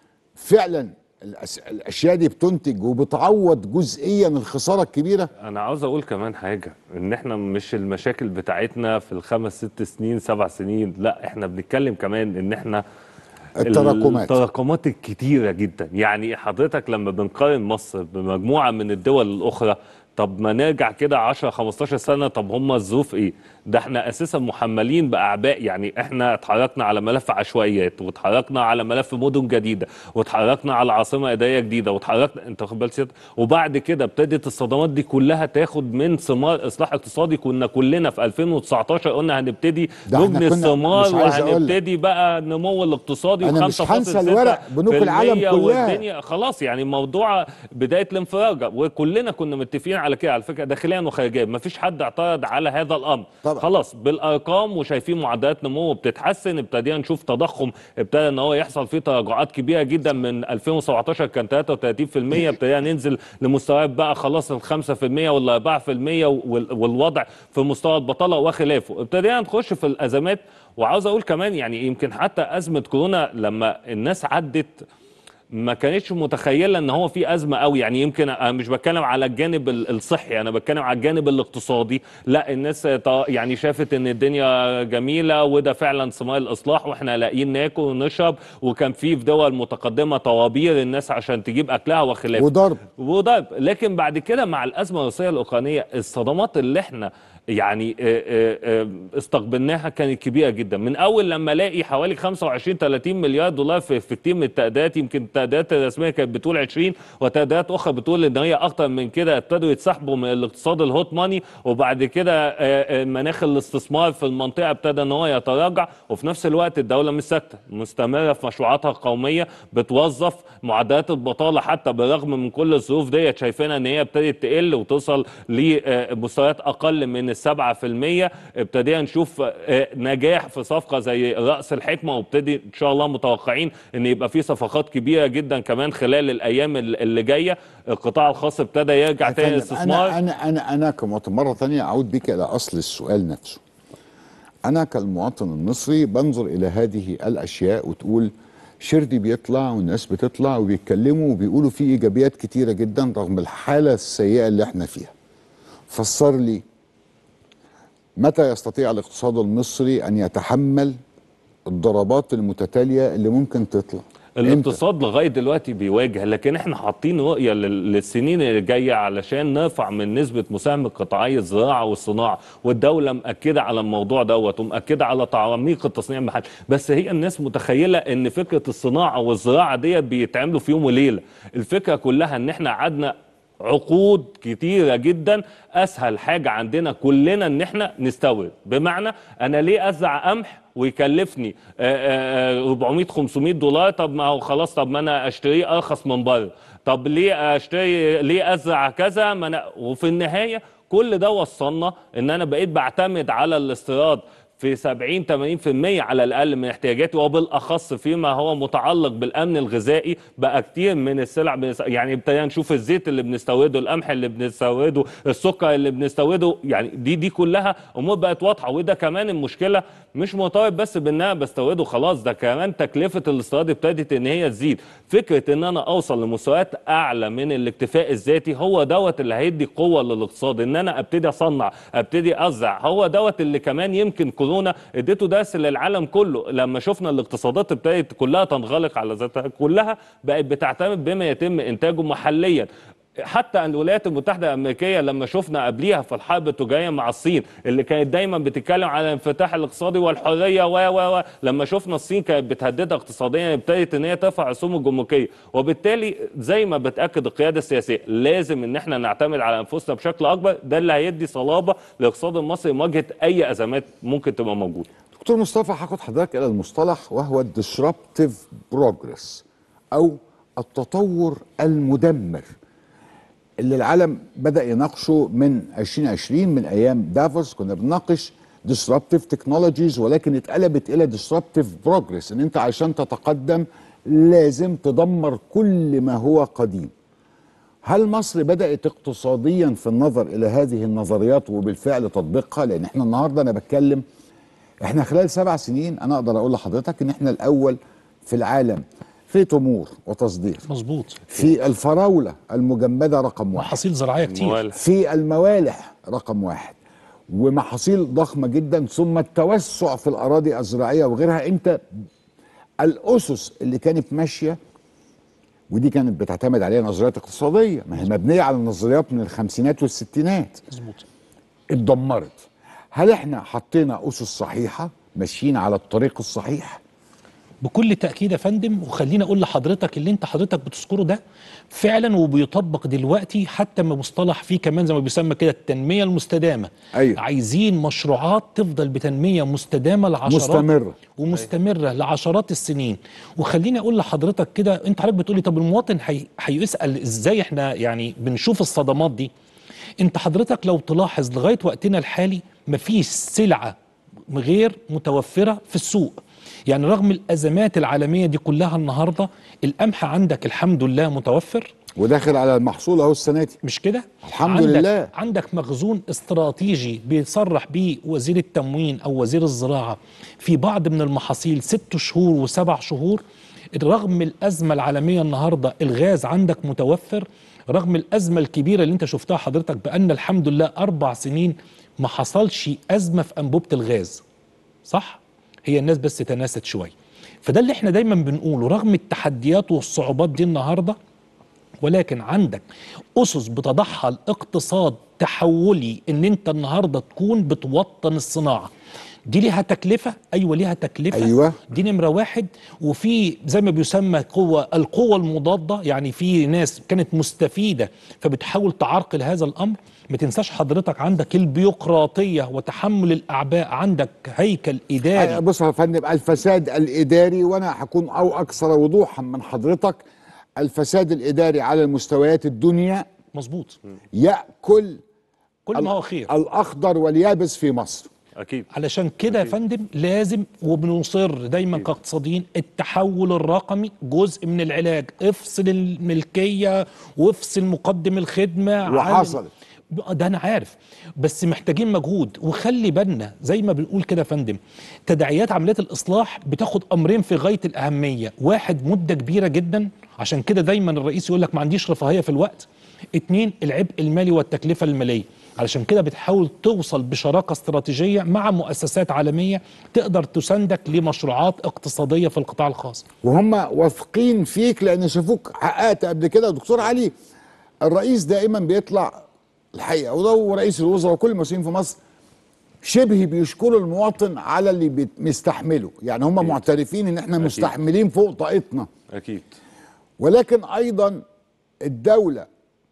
فعلا الأس... الاشياء دي بتنتج وبتعوض جزئيا الخساره الكبيره انا عاوز اقول كمان حاجه ان احنا مش المشاكل بتاعتنا في الخمس ست سنين سبع سنين لا احنا بنتكلم كمان ان احنا التراكمات. التراكمات الكتيره جدا يعني حضرتك لما بنقارن مصر بمجموعه من الدول الاخرى طب ما نرجع كده 10 15 سنه طب هم الظروف ايه ده احنا اساسا محملين باعباء يعني احنا اتحركنا على ملف عشوائيات واتحركنا على ملف مدن جديده واتحركنا على عاصمه اداريه جديده واتحركنا انت واخد بالك سيادتك؟ وبعد كده ابتدت الصدمات دي كلها تاخد من ثمار اصلاح اقتصادي كنا كلنا في 2019 قلنا هنبتدي ده احنا نبني كنا- الثمار مش عايز أقول لك. وهنبتدي بقى النمو الاقتصادي أنا مش و5.6 هنسى الورق، بنوك في العالم المية كلها. والدنيا خلاص يعني موضوع بدايه الانفراج وكلنا كنا متفقين على كده على فكره داخليا وخارجيا ما فيش حد اعترض على هذا الامر طبعا. خلاص بالارقام وشايفين معدلات نمو بتتحسن ابتدينا نشوف تضخم ابتدى ان هو يحصل فيه تراجعات كبيره جدا من 2017 كان 33% ابتدينا ننزل لمستويات بقى خلاص ال 5% ولا 4% وال- والوضع في مستوى البطاله وخلافه ابتدينا نخش في الازمات وعاوز اقول كمان يعني يمكن حتى ازمه كورونا لما الناس عدت ما كانتش متخيله ان هو في ازمه قوي يعني يمكن انا مش بتكلم على الجانب ال- الصحي انا بتكلم على الجانب الاقتصادي لا الناس ط- يعني شافت ان الدنيا جميله وده فعلا ثمار الاصلاح واحنا لاقيين ناكل ونشرب وكان في في دول متقدمه طوابير الناس عشان تجيب اكلها وخلافه وضرب وضرب لكن بعد كده مع الازمه الروسيه الاوكرانيه الصدمات اللي احنا يعني آه، آه، آه، استقبلناها كانت كبيره جدا من اول لما الاقي حوالي 25 30 مليار دولار في, في كتير من التأديات يمكن التأديات الرسميه كانت بتقول 20 وتأديات اخرى بتقول ان هي اكتر من كده ابتدوا يتسحبوا من الاقتصاد الهوت ماني وبعد كده آه، آه، مناخ الاستثمار في المنطقه ابتدى ان هو يتراجع وفي نفس الوقت الدوله مش ساكته مستمره في مشروعاتها القوميه بتوظف معدلات البطاله حتى بالرغم من كل الظروف ديت شايفينها ان هي ابتدت تقل وتوصل لمستويات اقل من السبعة في المية ابتدينا نشوف آه، نجاح في صفقه زي راس الحكمه وابتدي ان شاء الله متوقعين ان يبقى في صفقات كبيره جدا كمان خلال الايام اللي جايه القطاع الخاص ابتدى يرجع تاني فندم، استثمار انا انا انا انا كمواطن مره ثانيه اعود بك الى اصل السؤال نفسه انا كالمواطن المصري بنظر الى هذه الاشياء وتقول شردي بيطلع والناس بتطلع وبيتكلموا وبيقولوا في ايجابيات كتيره جدا رغم الحاله السيئه اللي احنا فيها فسر لي متى يستطيع الاقتصاد المصري ان يتحمل الضربات المتتاليه اللي ممكن تطلع الاقتصاد لغايه دلوقتي بيواجه لكن احنا حاطين رؤيه لل- للسنين اللي جايه علشان نرفع من نسبه مساهمه قطاعي الزراعه والصناعه والدوله مأكده على الموضوع دوت ومأكده على تعميق التصنيع المحلي بس هي الناس متخيله ان فكره الصناعه والزراعه ديت بيتعملوا في يوم وليله الفكره كلها ان احنا قعدنا عقود كتيرة جدا اسهل حاجة عندنا كلنا ان احنا نستورد بمعنى انا ليه ازرع قمح ويكلفني آه، آه، 400 500 دولار طب ما هو خلاص طب ما انا اشتريه ارخص من بره طب ليه اشتري ليه ازرع كذا ما انا وفي النهاية كل ده وصلنا ان انا بقيت بعتمد على الاستيراد في 70 80% على الاقل من احتياجاتي وبالاخص فيما هو متعلق بالامن الغذائي بقى كتير من السلع بنس- يعني ابتدينا نشوف الزيت اللي بنستورده القمح اللي بنستورده السكر اللي بنستورده يعني دي دي كلها امور بقت واضحه وده كمان المشكله مش مرتبط بس بان انا بستورده خلاص ده كمان تكلفه الاستيراد ابتدت ان هي تزيد فكره ان انا اوصل لمستويات اعلى من الاكتفاء الذاتي هو دوت اللي هيدي قوه للاقتصاد ان انا ابتدي اصنع ابتدي ازرع هو دوت اللي كمان يمكن كورونا كورونا اديته درس للعالم كله لما شفنا الاقتصادات ابتدت كلها تنغلق على ذاتها كلها بقت بتعتمد بما يتم انتاجه محليا حتى الولايات المتحده الامريكيه لما شفنا قبليها في الحرب التجاريه مع الصين اللي كانت دايما بتتكلم على الانفتاح الاقتصادي والحريه و و و لما شفنا الصين كانت بتهددها اقتصاديا ابتدت ان هي ترفع رسوم الجمركيه وبالتالي زي ما بتاكد القياده السياسيه لازم ان احنا نعتمد على انفسنا بشكل اكبر ده اللي هيدي صلابه للاقتصاد المصري مواجهه اي ازمات ممكن تبقى موجوده دكتور مصطفى هاخد حضرتك الى المصطلح وهو الديسربتيف بروجرس او التطور المدمر اللي العالم بدا يناقشه من 2020 من ايام دافوس كنا بنناقش disruptive technologies ولكن اتقلبت الى disruptive progress ان انت عشان تتقدم لازم تدمر كل ما هو قديم هل مصر بدات اقتصاديا في النظر الى هذه النظريات وبالفعل تطبيقها لان احنا النهارده انا بتكلم احنا خلال سبع سنين انا اقدر اقول لحضرتك ان احنا الاول في العالم في تمور وتصدير مظبوط في الفراولة المجمدة رقم واحد محاصيل زراعية كتير موالح. في الموالح رقم واحد ومحاصيل ضخمة جدا ثم التوسع في الأراضي الزراعية وغيرها أنت الأسس اللي كانت ماشية ودي كانت بتعتمد عليها نظريات اقتصادية ما هي مبنية على النظريات من الخمسينات والستينات مظبوط اتدمرت هل احنا حطينا أسس صحيحة ماشيين على الطريق الصحيح بكل تاكيد يا فندم وخليني اقول لحضرتك اللي انت حضرتك بتذكره ده فعلا وبيطبق دلوقتي حتى ما مصطلح فيه كمان زي ما بيسمى كده التنميه المستدامه أيوة. عايزين مشروعات تفضل بتنميه مستدامه لعشرات مستمرة. ومستمره لعشرات السنين وخليني اقول لحضرتك كده انت حضرتك بتقولي طب المواطن هي- هيسال ازاي احنا يعني بنشوف الصدمات دي انت حضرتك لو تلاحظ لغايه وقتنا الحالي مفيش سلعه غير متوفره في السوق يعني رغم الازمات العالميه دي كلها النهارده القمح عندك الحمد لله متوفر وداخل على المحصول اهو السنة دي مش كده الحمد عندك لله. عندك مخزون استراتيجي بيصرح بيه وزير التموين او وزير الزراعه في بعض من المحاصيل ست شهور وسبع شهور رغم الازمه العالميه النهارده الغاز عندك متوفر رغم الازمه الكبيره اللي انت شفتها حضرتك بان الحمد لله اربع سنين ما حصلش ازمه في انبوبه الغاز صح هي الناس بس تناست شويه فده اللي احنا دايما بنقوله رغم التحديات والصعوبات دي النهارده ولكن عندك اسس بتضعها الاقتصاد تحولي ان انت النهارده تكون بتوطن الصناعه دي ليها تكلفه ايوه ليها تكلفه أيوة. دي نمره واحد وفي زي ما بيسمى قوه القوه المضاده يعني في ناس كانت مستفيده فبتحاول تعرقل هذا الامر ما تنساش حضرتك عندك البيروقراطيه وتحمل الاعباء عندك هيكل اداري بص يا فندم الفساد الاداري وانا هكون او اكثر وضوحا من حضرتك الفساد الاداري على المستويات الدنيا مظبوط ياكل كل ما هو خير الاخضر واليابس في مصر اكيد علشان كده يا فندم لازم وبنصر دايما كاقتصاديين التحول الرقمي جزء من العلاج افصل الملكيه وافصل مقدم الخدمه عن- وحصلت. ده انا عارف بس محتاجين مجهود وخلي بالنا زي ما بنقول كده يا فندم تداعيات عمليات الاصلاح بتاخد امرين في غايه الاهميه واحد مده كبيره جدا عشان كده دايما الرئيس يقول لك ما عنديش رفاهيه في الوقت اتنين العبء المالي والتكلفه الماليه علشان كده بتحاول توصل بشراكه استراتيجيه مع مؤسسات عالميه تقدر تساندك لمشروعات اقتصاديه في القطاع الخاص وهم واثقين فيك لان شافوك حققت قبل كده دكتور علي الرئيس دائما بيطلع الحقيقه وده هو رئيس الوزراء وكل المسؤولين في مصر شبه بيشكروا المواطن على اللي بيت- بيستحمله يعني هم معترفين ان احنا مستحملين فوق طاقتنا اكيد ولكن ايضا الدوله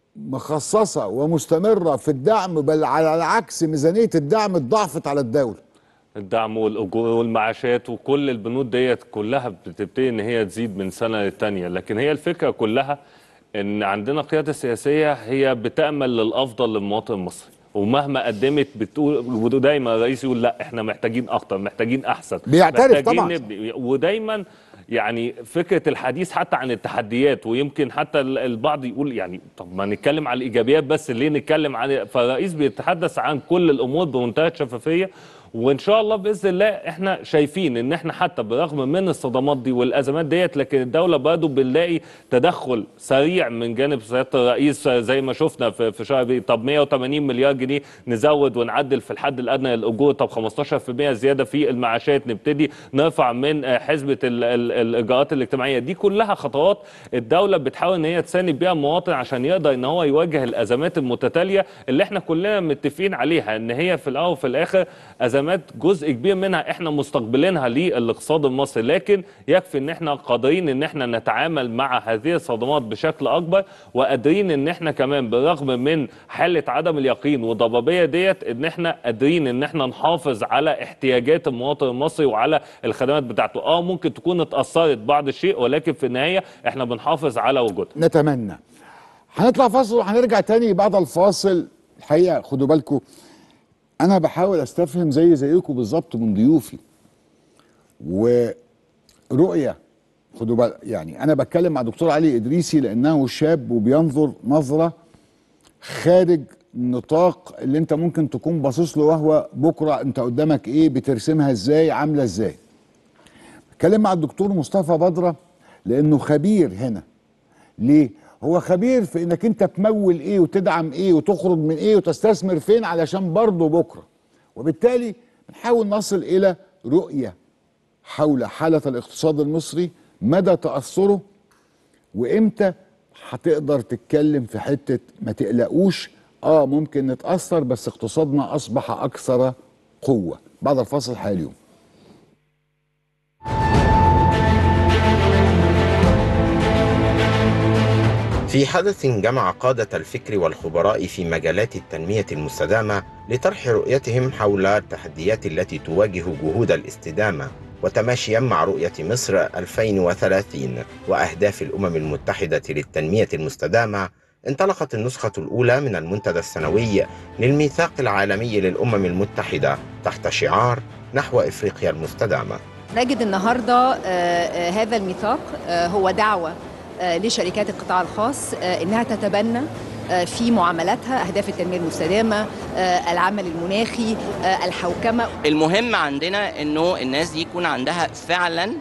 مخصصه ومستمره في الدعم بل على العكس ميزانيه الدعم اتضاعفت على الدوله الدعم والأجور والمعاشات وكل البنود ديت كلها بتبتدي ان هي تزيد من سنه للتانيه لكن هي الفكره كلها ان عندنا قياده سياسيه هي بتامل للافضل للمواطن المصري ومهما قدمت بتقول ودايما الرئيس يقول لا احنا محتاجين اكتر محتاجين احسن بيعترف محتاجين طبعاً. نبني ودايما يعني فكره الحديث حتى عن التحديات ويمكن حتى ال- البعض يقول يعني طب ما نتكلم عن الايجابيات بس ليه نتكلم عن فالرئيس بيتحدث عن كل الامور بمنتهى الشفافيه وان شاء الله باذن الله احنا شايفين ان احنا حتى بالرغم من الصدمات دي والازمات ديت لكن الدوله برضه بنلاقي تدخل سريع من جانب سياده الرئيس زي ما شفنا في في شهر أبريل. طب 180 مليار جنيه نزود ونعدل في الحد الادنى للاجور طب 15% زياده في المعاشات نبتدي نرفع من آه، حسبه ال- ال- الاجراءات الاجتماعيه دي كلها خطوات الدوله بتحاول ان هي تساند بيها المواطن عشان يقدر ان هو يواجه الازمات المتتاليه اللي احنا كلنا متفقين عليها ان هي في الاول وفي الاخر ازمات جزء كبير منها احنا مستقبلينها للاقتصاد المصري لكن يكفي ان احنا قادرين ان احنا نتعامل مع هذه الصدمات بشكل اكبر وقادرين ان احنا كمان بالرغم من حاله عدم اليقين والضبابيه ديت ان احنا قادرين ان احنا نحافظ على احتياجات المواطن المصري وعلى الخدمات بتاعته اه ممكن تكون اتاثرت بعض الشيء ولكن في النهايه احنا بنحافظ على وجودها نتمنى هنطلع فاصل وهنرجع تاني بعد الفاصل الحقيقه خدوا بالكم انا بحاول استفهم زي زيكم بالظبط من ضيوفي ورؤيه خدوا بال يعني انا بتكلم مع دكتور علي ادريسي لانه شاب وبينظر نظره خارج نطاق اللي انت ممكن تكون باصص له وهو بكره انت قدامك ايه بترسمها ازاي عامله ازاي بتكلم مع الدكتور مصطفى بدره لانه خبير هنا ليه هو خبير في انك انت تمول ايه وتدعم ايه وتخرج من ايه وتستثمر فين علشان برضه بكره وبالتالي بنحاول نصل الى رؤيه حول حاله الاقتصاد المصري مدى تاثره وامتى هتقدر تتكلم في حته ما تقلقوش اه ممكن نتاثر بس اقتصادنا اصبح اكثر قوه بعد الفاصل حال اليوم في حدث جمع قادة الفكر والخبراء في مجالات التنمية المستدامة لطرح رؤيتهم حول التحديات التي تواجه جهود الاستدامة وتماشيا مع رؤية مصر 2030 وأهداف الأمم المتحدة للتنمية المستدامة انطلقت النسخة الأولى من المنتدى السنوي للميثاق العالمي للأمم المتحدة تحت شعار نحو إفريقيا المستدامة نجد النهارده آه، آه، هذا الميثاق آه، هو دعوه آه، لشركات القطاع الخاص آه، انها تتبنى آه، في معاملاتها اهداف التنميه المستدامه آه، العمل المناخي آه، الحوكمه المهم عندنا انه الناس دي يكون عندها فعلا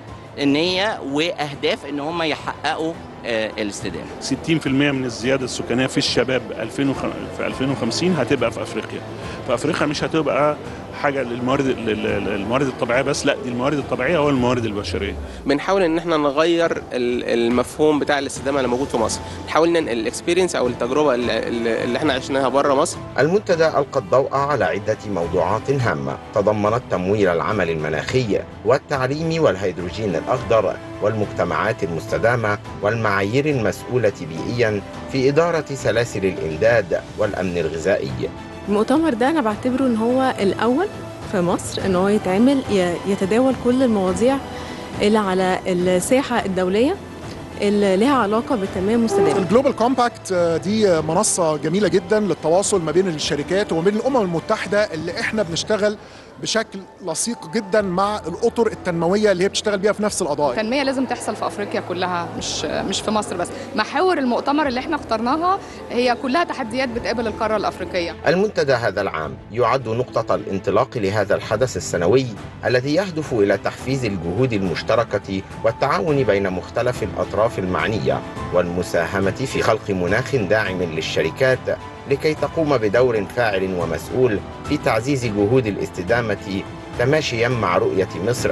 نيه واهداف ان هم يحققوا آه، الاستدامه 60% من الزياده السكانيه في الشباب 2000 في 2050 هتبقى في افريقيا فافريقيا مش هتبقى حاجه للموارد لل- الموارد الطبيعيه بس لا دي الموارد الطبيعيه والموارد البشريه بنحاول ان احنا نغير ال- المفهوم بتاع الاستدامه اللي موجود في مصر نحاول ننقل الاكسبيرينس او التجربه اللي, اللي احنا عشناها بره مصر المنتدى ألقى الضوء على عدة موضوعات هامة تضمنت تمويل العمل المناخي والتعليم والهيدروجين الأخضر والمجتمعات المستدامة والمعايير المسؤولة بيئيا في إدارة سلاسل الإمداد والأمن الغذائي المؤتمر ده انا بعتبره ان هو الاول في مصر ان هو يتعمل ي- يتداول كل المواضيع اللي على الساحه الدوليه اللي لها علاقه بالتنميه المستدامه الجلوبال كومباكت دي منصة جميلة جدا للتواصل ما بين الشركات وما بين الأمم المتحدة اللي احنا بنشتغل بشكل لصيق جدا مع الأطر التنموية اللي هي بتشتغل بيها في نفس القضايا التنميه لازم تحصل في افريقيا كلها مش مش في مصر بس محاور المؤتمر اللي احنا اخترناها هي كلها تحديات بتقابل القاره الافريقيه المنتدى هذا العام يعد نقطة الانطلاق لهذا الحدث السنوي الذي يهدف إلى تحفيز الجهود المشتركة والتعاون بين مختلف الأطراف المعنية والمساهمة في خلق مناخ داعم للشركات لكي تقوم بدور فاعل ومسؤول في تعزيز جهود الاستدامة تماشيا مع رؤية مصر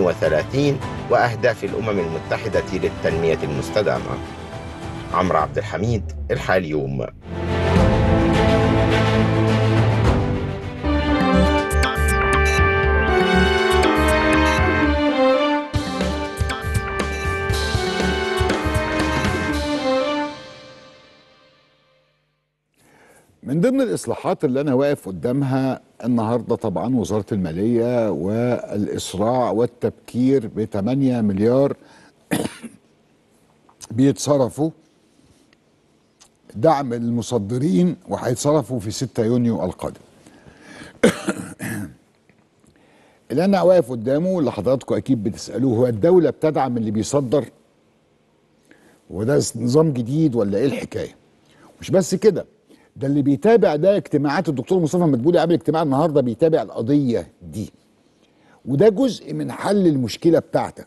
2030 وأهداف الأمم المتحدة للتنمية المستدامة عمرو عبد الحميد الحاليوم من ضمن الاصلاحات اللي انا واقف قدامها النهارده طبعا وزاره الماليه والاسراع والتبكير ب 8 مليار بيتصرفوا دعم المصدرين وهيتصرفوا في 6 يونيو القادم. اللي انا واقف قدامه اللي حضراتكم اكيد بتسالوه هو الدوله بتدعم اللي بيصدر وده نظام جديد ولا ايه الحكايه؟ مش بس كده ده اللي بيتابع ده اجتماعات الدكتور مصطفى مدبولي عامل اجتماع النهارده بيتابع القضيه دي وده جزء من حل المشكله بتاعتك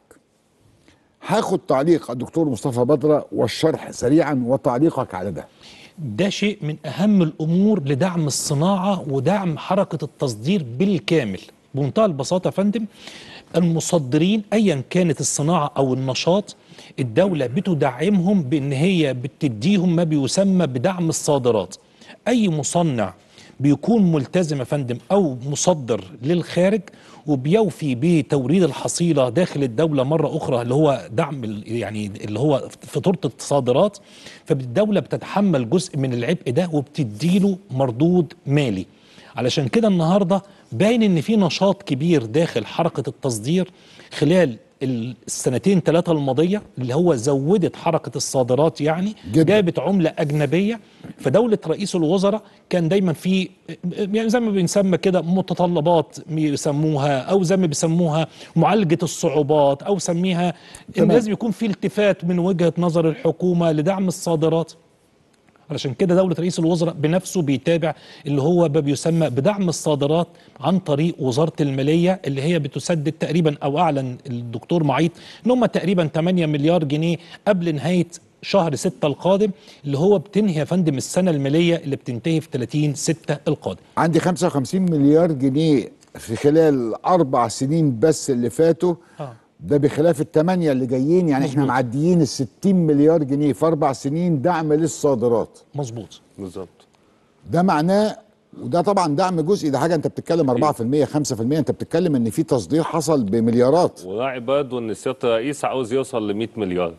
هاخد تعليق الدكتور مصطفى بدره والشرح سريعا وتعليقك على ده ده شيء من أهم الأمور لدعم الصناعة ودعم حركة التصدير بالكامل بمنتهى البساطة يا فندم المصدرين أيا كانت الصناعة أو النشاط الدولة بتدعمهم بأن هي بتديهم ما بيسمى بدعم الصادرات أي مصنع بيكون ملتزم يا فندم أو مصدر للخارج وبيوفي بتوريد الحصيلة داخل الدولة مرة أخرى اللي هو دعم ال- يعني اللي هو فاتورة الصادرات فالدولة بتتحمل جزء من العبء ده وبتديله مردود مالي علشان كده النهارده باين ان في نشاط كبير داخل حركه التصدير خلال السنتين ثلاثه الماضيه اللي هو زودت حركه الصادرات يعني جدا. جابت عمله اجنبيه فدوله رئيس الوزراء كان دايما في يعني زي ما بنسمى كده متطلبات بيسموها او زي ما بيسموها معالجه الصعوبات او سميها ان تمام. لازم يكون في التفات من وجهه نظر الحكومه لدعم الصادرات علشان كده دولة رئيس الوزراء بنفسه بيتابع اللي هو ما بيسمى بدعم الصادرات عن طريق وزارة المالية اللي هي بتسدد تقريبا أو أعلن الدكتور معيط إن هم تقريبا 8 مليار جنيه قبل نهاية شهر 6 القادم اللي هو بتنهي يا فندم السنة المالية اللي بتنتهي في 30 6 القادم عندي 55 مليار جنيه في خلال اربع سنين بس اللي فاتوا آه. ده بخلاف الثمانيه اللي جايين يعني احنا مظبوط. معديين ال 60 مليار جنيه في اربع سنين دعم للصادرات مظبوط بالظبط ده معناه وده طبعا دعم جزئي ده حاجه انت بتتكلم 4% 5% انت بتتكلم ان في تصدير حصل بمليارات وراعي برضه ان سياده الرئيس عاوز يوصل ل 100 مليار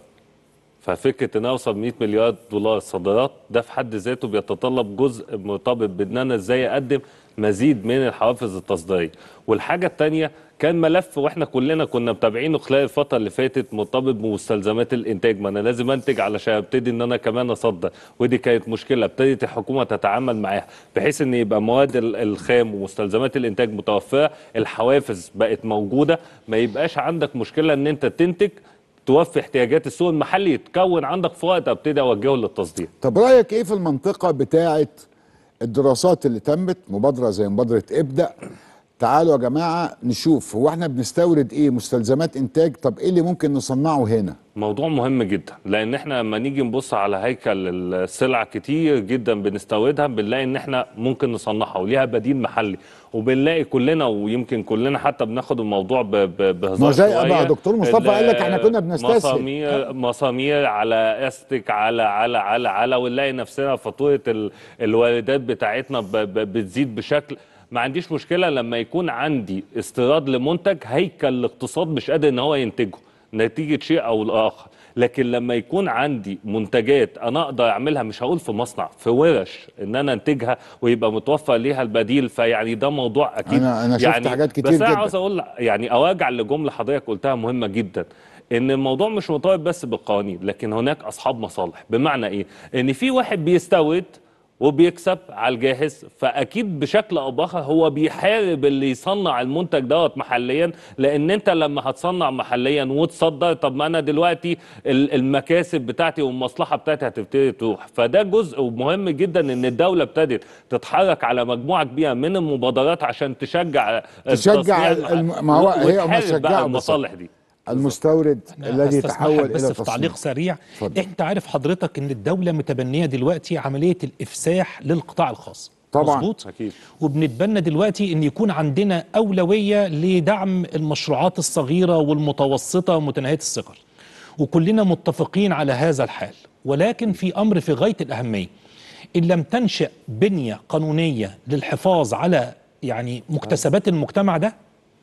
ففكره ان اوصل 100 مليار دولار صادرات ده في حد ذاته بيتطلب جزء مرتبط بان انا ازاي اقدم مزيد من الحوافز التصديريه والحاجه الثانيه كان ملف واحنا كلنا كنا متابعينه خلال الفتره اللي فاتت مرتبط بمستلزمات الانتاج ما انا لازم انتج علشان ابتدي ان انا كمان اصدر ودي كانت مشكله ابتدت الحكومه تتعامل معاها بحيث ان يبقى مواد ال- الخام ومستلزمات الانتاج متوفره الحوافز بقت موجوده ما يبقاش عندك مشكله ان انت تنتج توفي احتياجات السوق المحلي يتكون عندك في وقت ابتدي اوجهه للتصدير طب رايك ايه في المنطقه بتاعه الدراسات اللي تمت مبادره زي مبادره ابدا تعالوا يا جماعه نشوف هو احنا بنستورد ايه مستلزمات انتاج طب ايه اللي ممكن نصنعه هنا موضوع مهم جدا لان احنا لما نيجي نبص على هيكل السلع كتير جدا بنستوردها بنلاقي ان احنا ممكن نصنعها وليها بديل محلي وبنلاقي كلنا ويمكن كلنا حتى بناخد الموضوع ب- ب- بهزار ما زي شوية. بقى دكتور مصطفى قال لك احنا كنا ال- بنستسهل. مسامير مسامير على استك على على على على ونلاقي نفسنا فاتوره ال- الواردات بتاعتنا ب- ب- بتزيد بشكل ما عنديش مشكله لما يكون عندي استيراد لمنتج هيكل الاقتصاد مش قادر ان هو ينتجه نتيجه شيء او الاخر لكن لما يكون عندي منتجات انا اقدر اعملها مش هقول في مصنع في ورش ان انا انتجها ويبقى متوفر ليها البديل فيعني ده موضوع اكيد أنا- أنا شفت يعني حاجات كتير بس انا جداً. عاوز اقول يعني اراجع لجمله حضرتك قلتها مهمه جدا ان الموضوع مش مرتبط بس بالقوانين لكن هناك اصحاب مصالح بمعنى ايه ان في واحد بيستورد وبيكسب على الجاهز فاكيد بشكل او باخر هو بيحارب اللي يصنع المنتج دوت محليا لان انت لما هتصنع محليا وتصدر طب ما انا دلوقتي ال- المكاسب بتاعتي والمصلحه بتاعتي هتبتدي تروح فده جزء مهم جدا ان الدوله ابتدت تتحرك على مجموعه كبيره من المبادرات عشان تشجع تشجع التصنيع الم- ما هو هي هم وتحارب بقى شجعوا المصالح دي المستورد الذي هستسمحك تحول بس الى في تصنيع تعليق سريع اتفضل. انت عارف حضرتك ان الدوله متبنيه دلوقتي عمليه الافساح للقطاع الخاص طبعاً. مظبوط اكيد وبنتبنى دلوقتي ان يكون عندنا اولويه لدعم المشروعات الصغيره والمتوسطه ومتناهيه الصغر وكلنا متفقين على هذا الحال ولكن في امر في غايه الاهميه ان لم تنشا بنيه قانونيه للحفاظ على يعني مكتسبات المجتمع ده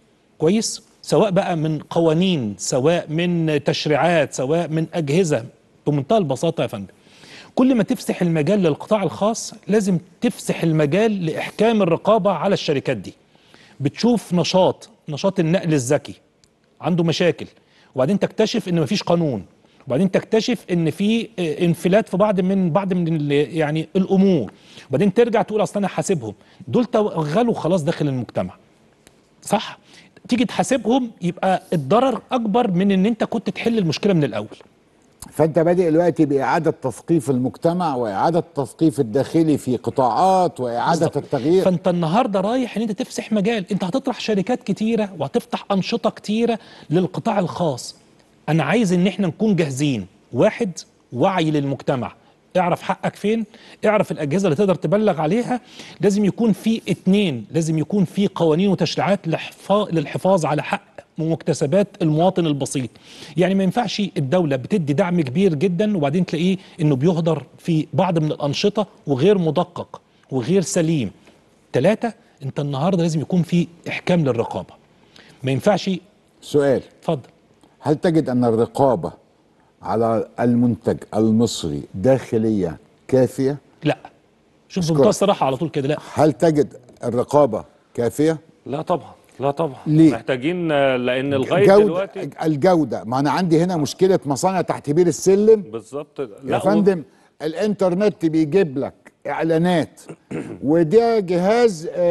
كويس سواء بقى من قوانين سواء من تشريعات سواء من اجهزه بمنتهى البساطه يا فندم كل ما تفسح المجال للقطاع الخاص لازم تفسح المجال لاحكام الرقابه على الشركات دي بتشوف نشاط نشاط النقل الذكي عنده مشاكل وبعدين تكتشف ان مفيش قانون وبعدين تكتشف ان في آه، انفلات في بعض من بعض من ال- يعني الامور وبعدين ترجع تقول اصل انا حاسبهم دول توغلوا خلاص داخل المجتمع صح تيجي تحاسبهم يبقى الضرر اكبر من ان انت كنت تحل المشكله من الاول فانت بادئ دلوقتي باعاده تثقيف المجتمع واعاده التثقيف الداخلي في قطاعات واعاده بالظبط. التغيير فانت النهارده رايح ان انت تفسح مجال انت هتطرح شركات كتيره وهتفتح انشطه كتيره للقطاع الخاص انا عايز ان احنا نكون جاهزين واحد وعي للمجتمع اعرف حقك فين اعرف الاجهزه اللي تقدر تبلغ عليها لازم يكون في اتنين لازم يكون في قوانين وتشريعات لحفا- للحفاظ على حق ومكتسبات المواطن البسيط يعني ما ينفعش الدولة بتدي دعم كبير جدا وبعدين تلاقيه انه بيهدر في بعض من الأنشطة وغير مدقق وغير سليم ثلاثة انت النهاردة لازم يكون في إحكام للرقابة ما ينفعش سؤال اتفضل هل تجد ان الرقابه على المنتج المصري داخليا كافيه لا شوف أشكرك. بمنتهى الصراحة على طول كده لا هل تجد الرقابه كافيه لا طبعا لا طبعا ليه؟ محتاجين آه، لان لغايه جودة دلوقتي الجوده ما انا عندي هنا مشكله مصانع تحت بير السلم بالظبط يا لا فندم الانترنت بيجيب لك اعلانات وده جهاز آه،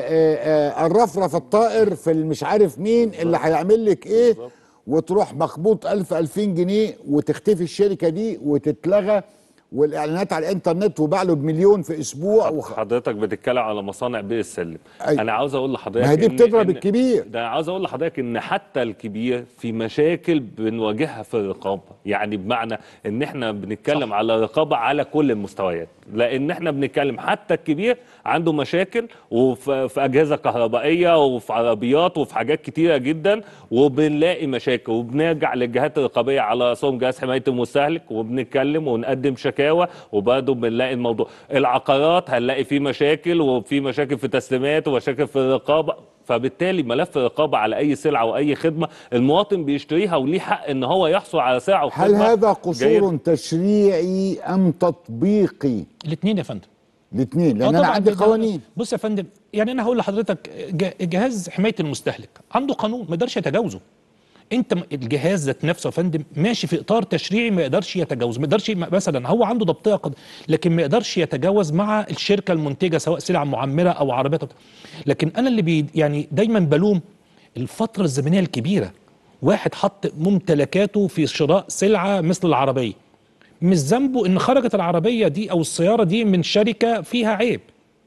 آه، آه، الرفرف الطائر في المش عارف مين اللي هيعمل لك ايه وتروح مخبوط 1000 2000 جنيه وتختفي الشركه دي وتتلغى والاعلانات على الانترنت وباع له بمليون في اسبوع وخ... حضرتك بتتكلم على مصانع بئر السلم أيوة. انا عاوز اقول لحضرتك ما هي دي إن- بتضرب إن- الكبير. ده أنا عاوز اقول لحضرتك ان حتى الكبير في مشاكل بنواجهها في الرقابه يعني بمعنى ان احنا بنتكلم صح. على رقابه على كل المستويات لان احنا بنتكلم حتى الكبير عنده مشاكل وفي في اجهزه كهربائيه وفي عربيات وفي حاجات كتيره جدا وبنلاقي مشاكل وبنرجع للجهات الرقابيه على راسهم جهاز حمايه المستهلك وبنتكلم ونقدم شكاوى وبرضه بنلاقي الموضوع العقارات هنلاقي فيه مشاكل وفي مشاكل في تسليمات ومشاكل في الرقابه فبالتالي ملف الرقابه على اي سلعه واي خدمه المواطن بيشتريها وليه حق ان هو يحصل على سلعه هل وخدمه هذا قصور جيد. تشريعي ام تطبيقي الاثنين يا فندم الاثنين آه لان انا طبعاً عندي ده- قوانين بص يا فندم يعني انا هقول لحضرتك ج- جهاز حمايه المستهلك عنده قانون ما يقدرش يتجاوزه انت م- الجهاز ذات نفسه يا فندم ماشي في اطار تشريعي ما يقدرش يتجاوز ما يقدرش م- مثلا هو عنده ضبطيه قد لكن ما يقدرش يتجاوز مع الشركه المنتجه سواء سلع معمره او عربيات أو بتاع. لكن انا اللي بي يعني دايما بلوم الفتره الزمنيه الكبيره واحد حط ممتلكاته في شراء سلعه مثل العربيه مش ذنبه ان خرجت العربيه دي او السياره دي من شركه فيها عيب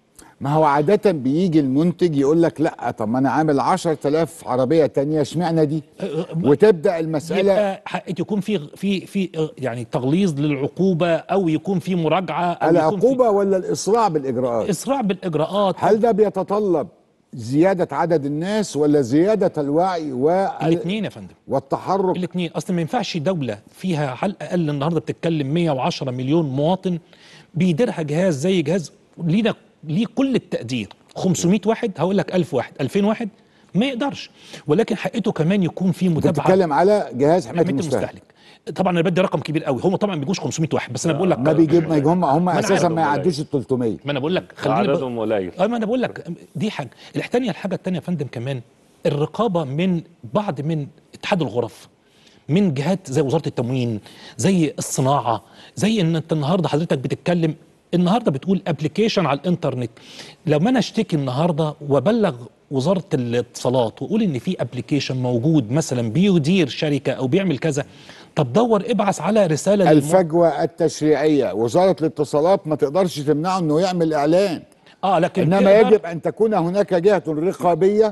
ما هو عادة بيجي المنتج يقول لك لا طب ما انا عامل 10000 عربية تانية اشمعنى دي وتبدأ المسألة يبقى حقيقة يكون في في في يعني تغليظ للعقوبة أو يكون في مراجعة أو يكون العقوبة ولا الإسراع بالإجراءات في إسراع بالإجراءات هل ده بيتطلب زيادة عدد الناس ولا زيادة الوعي وال... الاثنين يا فندم والتحرك الاثنين أصل ما ينفعش دولة فيها على الأقل النهاردة بتتكلم 110 مليون مواطن بيديرها جهاز زي جهاز لينا ليه كل التقدير 500 واحد هقول لك 1000 واحد 2000 واحد ما يقدرش ولكن حقيقته كمان يكون في انت متابعه بتتكلم على جهاز حماية حمايه المستهلك المستهلك طبعا انا بدي رقم كبير قوي هم طبعا ما بيجوش 500 واحد بس انا بقول لك ما بيجيب ما يجي هم هم ما أنا اساسا عارف. ما يعدوش ال 300 ما انا بقول لك خليني ب... عددهم قليل اه ما انا بقول لك دي حاجه الثانيه الحاجه الثانيه يا فندم كمان الرقابه من بعض من اتحاد الغرف من جهات زي وزاره التموين زي الصناعه زي ان انت النهارده حضرتك بتتكلم النهارده بتقول ابلكيشن على الانترنت لما انا اشتكي النهارده وابلغ وزاره الاتصالات واقول ان في ابلكيشن موجود مثلا بيدير شركه او بيعمل كذا طب دور ابعث على رساله للم- الفجوة التشريعية وزارة الاتصالات ما تقدرش تمنعه انه يعمل اعلان اه لكن انما يقدر- يجب ان تكون هناك جهة رقابية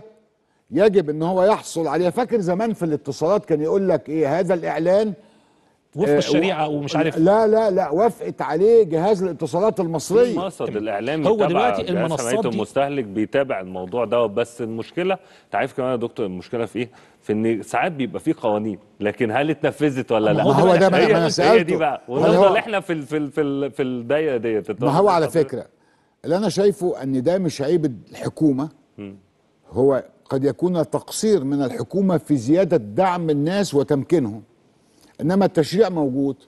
يجب ان هو يحصل عليها فاكر زمان في الاتصالات كان يقول لك ايه هذا الاعلان وفق آه، الشريعه و- ومش عارف لا لا لا وافقت عليه جهاز الاتصالات المصرية المقصد الاعلامي هو هو دلوقتي دلوقتي المنصات حمايه دي- المستهلك بيتابع الموضوع ده بس المشكله انت عارف كمان يا دكتور المشكله في ايه؟ في ان ساعات بيبقى في قوانين لكن هل اتنفذت ولا لا؟ ما هو ده بقى- هي, ما أنا هي سألته. دي بقى هل هو- ونفضل احنا في ال في ال في, ال في الدايره ديت ما هو على فكرة اللي انا شايفه ان ده مش عيب الحكومة مم. هو قد يكون تقصير من الحكومة في زيادة دعم الناس وتمكينهم انما التشريع موجود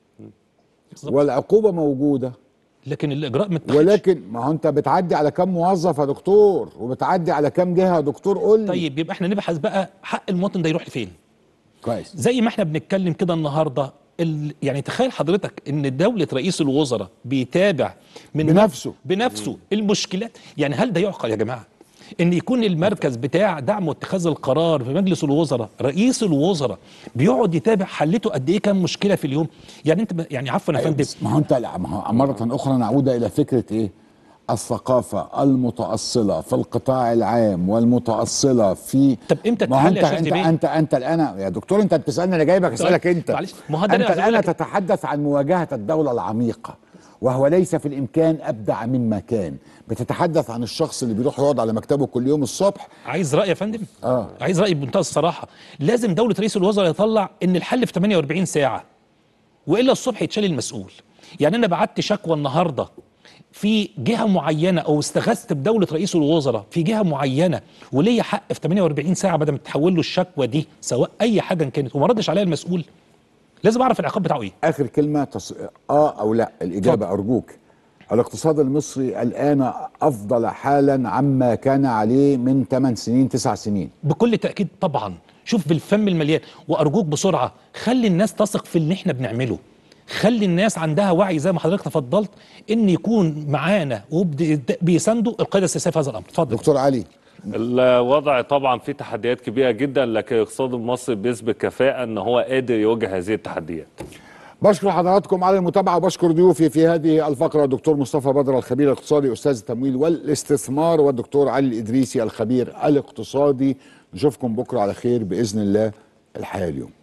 والعقوبة موجودة لكن الاجراء متخذش ولكن ما هو انت بتعدي على كم موظف يا دكتور وبتعدي على كم جهة يا دكتور قول لي طيب يبقى احنا نبحث بقى حق المواطن ده يروح لفين كويس زي ما احنا بنتكلم كده النهارده ال... يعني تخيل حضرتك ان دولة رئيس الوزراء بيتابع من بنفسه. بنفسه المشكلات يعني هل ده يعقل يا جماعة ان يكون المركز بتاع دعم واتخاذ القرار في مجلس الوزراء رئيس الوزراء بيقعد يتابع حلته قد ايه كام مشكله في اليوم يعني انت ب- يعني عفوا يا فندم ما هو انت لا، ما هو مره اخرى نعود الى فكره ايه الثقافه المتاصله في القطاع العام والمتاصله في طب امتى ما هو تتحل يا انت شيخ انت, زبير؟ انت انت الان يا دكتور انت بتسالني انا جايبك اسالك طيب، انت معلش، ما هو ده اللي انت عايز أقول الان لك. تتحدث عن مواجهه الدوله العميقه وهو ليس في الامكان ابدع مما كان بتتحدث عن الشخص اللي بيروح يقعد على مكتبه كل يوم الصبح عايز راي يا فندم اه عايز راي بمنتهى الصراحه لازم دوله رئيس الوزراء يطلع ان الحل في 48 ساعه والا الصبح يتشال المسؤول يعني انا بعت شكوى النهارده في جهه معينه او استغاثت بدوله رئيس الوزراء في جهه معينه وليا حق في 48 ساعه بدل ما تحول له الشكوى دي سواء اي حاجه إن كانت وما ردش عليها المسؤول لازم اعرف العقاب بتاعه ايه اخر كلمه تص... اه او لا الاجابه اتفضل. ارجوك الاقتصاد المصري الان افضل حالا عما كان عليه من 8 سنين 9 سنين بكل تاكيد طبعا شوف بالفم المليان وارجوك بسرعه خلي الناس تثق في اللي احنا بنعمله خلي الناس عندها وعي زي ما حضرتك تفضلت ان يكون معانا وبيساندوا القياده السياسيه في هذا الامر اتفضل دكتور علي الوضع طبعا فيه تحديات كبيره جدا لكن الاقتصاد المصري بيثبت كفاءه ان هو قادر يواجه هذه التحديات بشكر حضراتكم على المتابعه وبشكر ضيوفي في هذه الفقره الدكتور مصطفى بدر الخبير الاقتصادي استاذ التمويل والاستثمار والدكتور علي الادريسي الخبير الاقتصادي نشوفكم بكره على خير باذن الله الحياه اليوم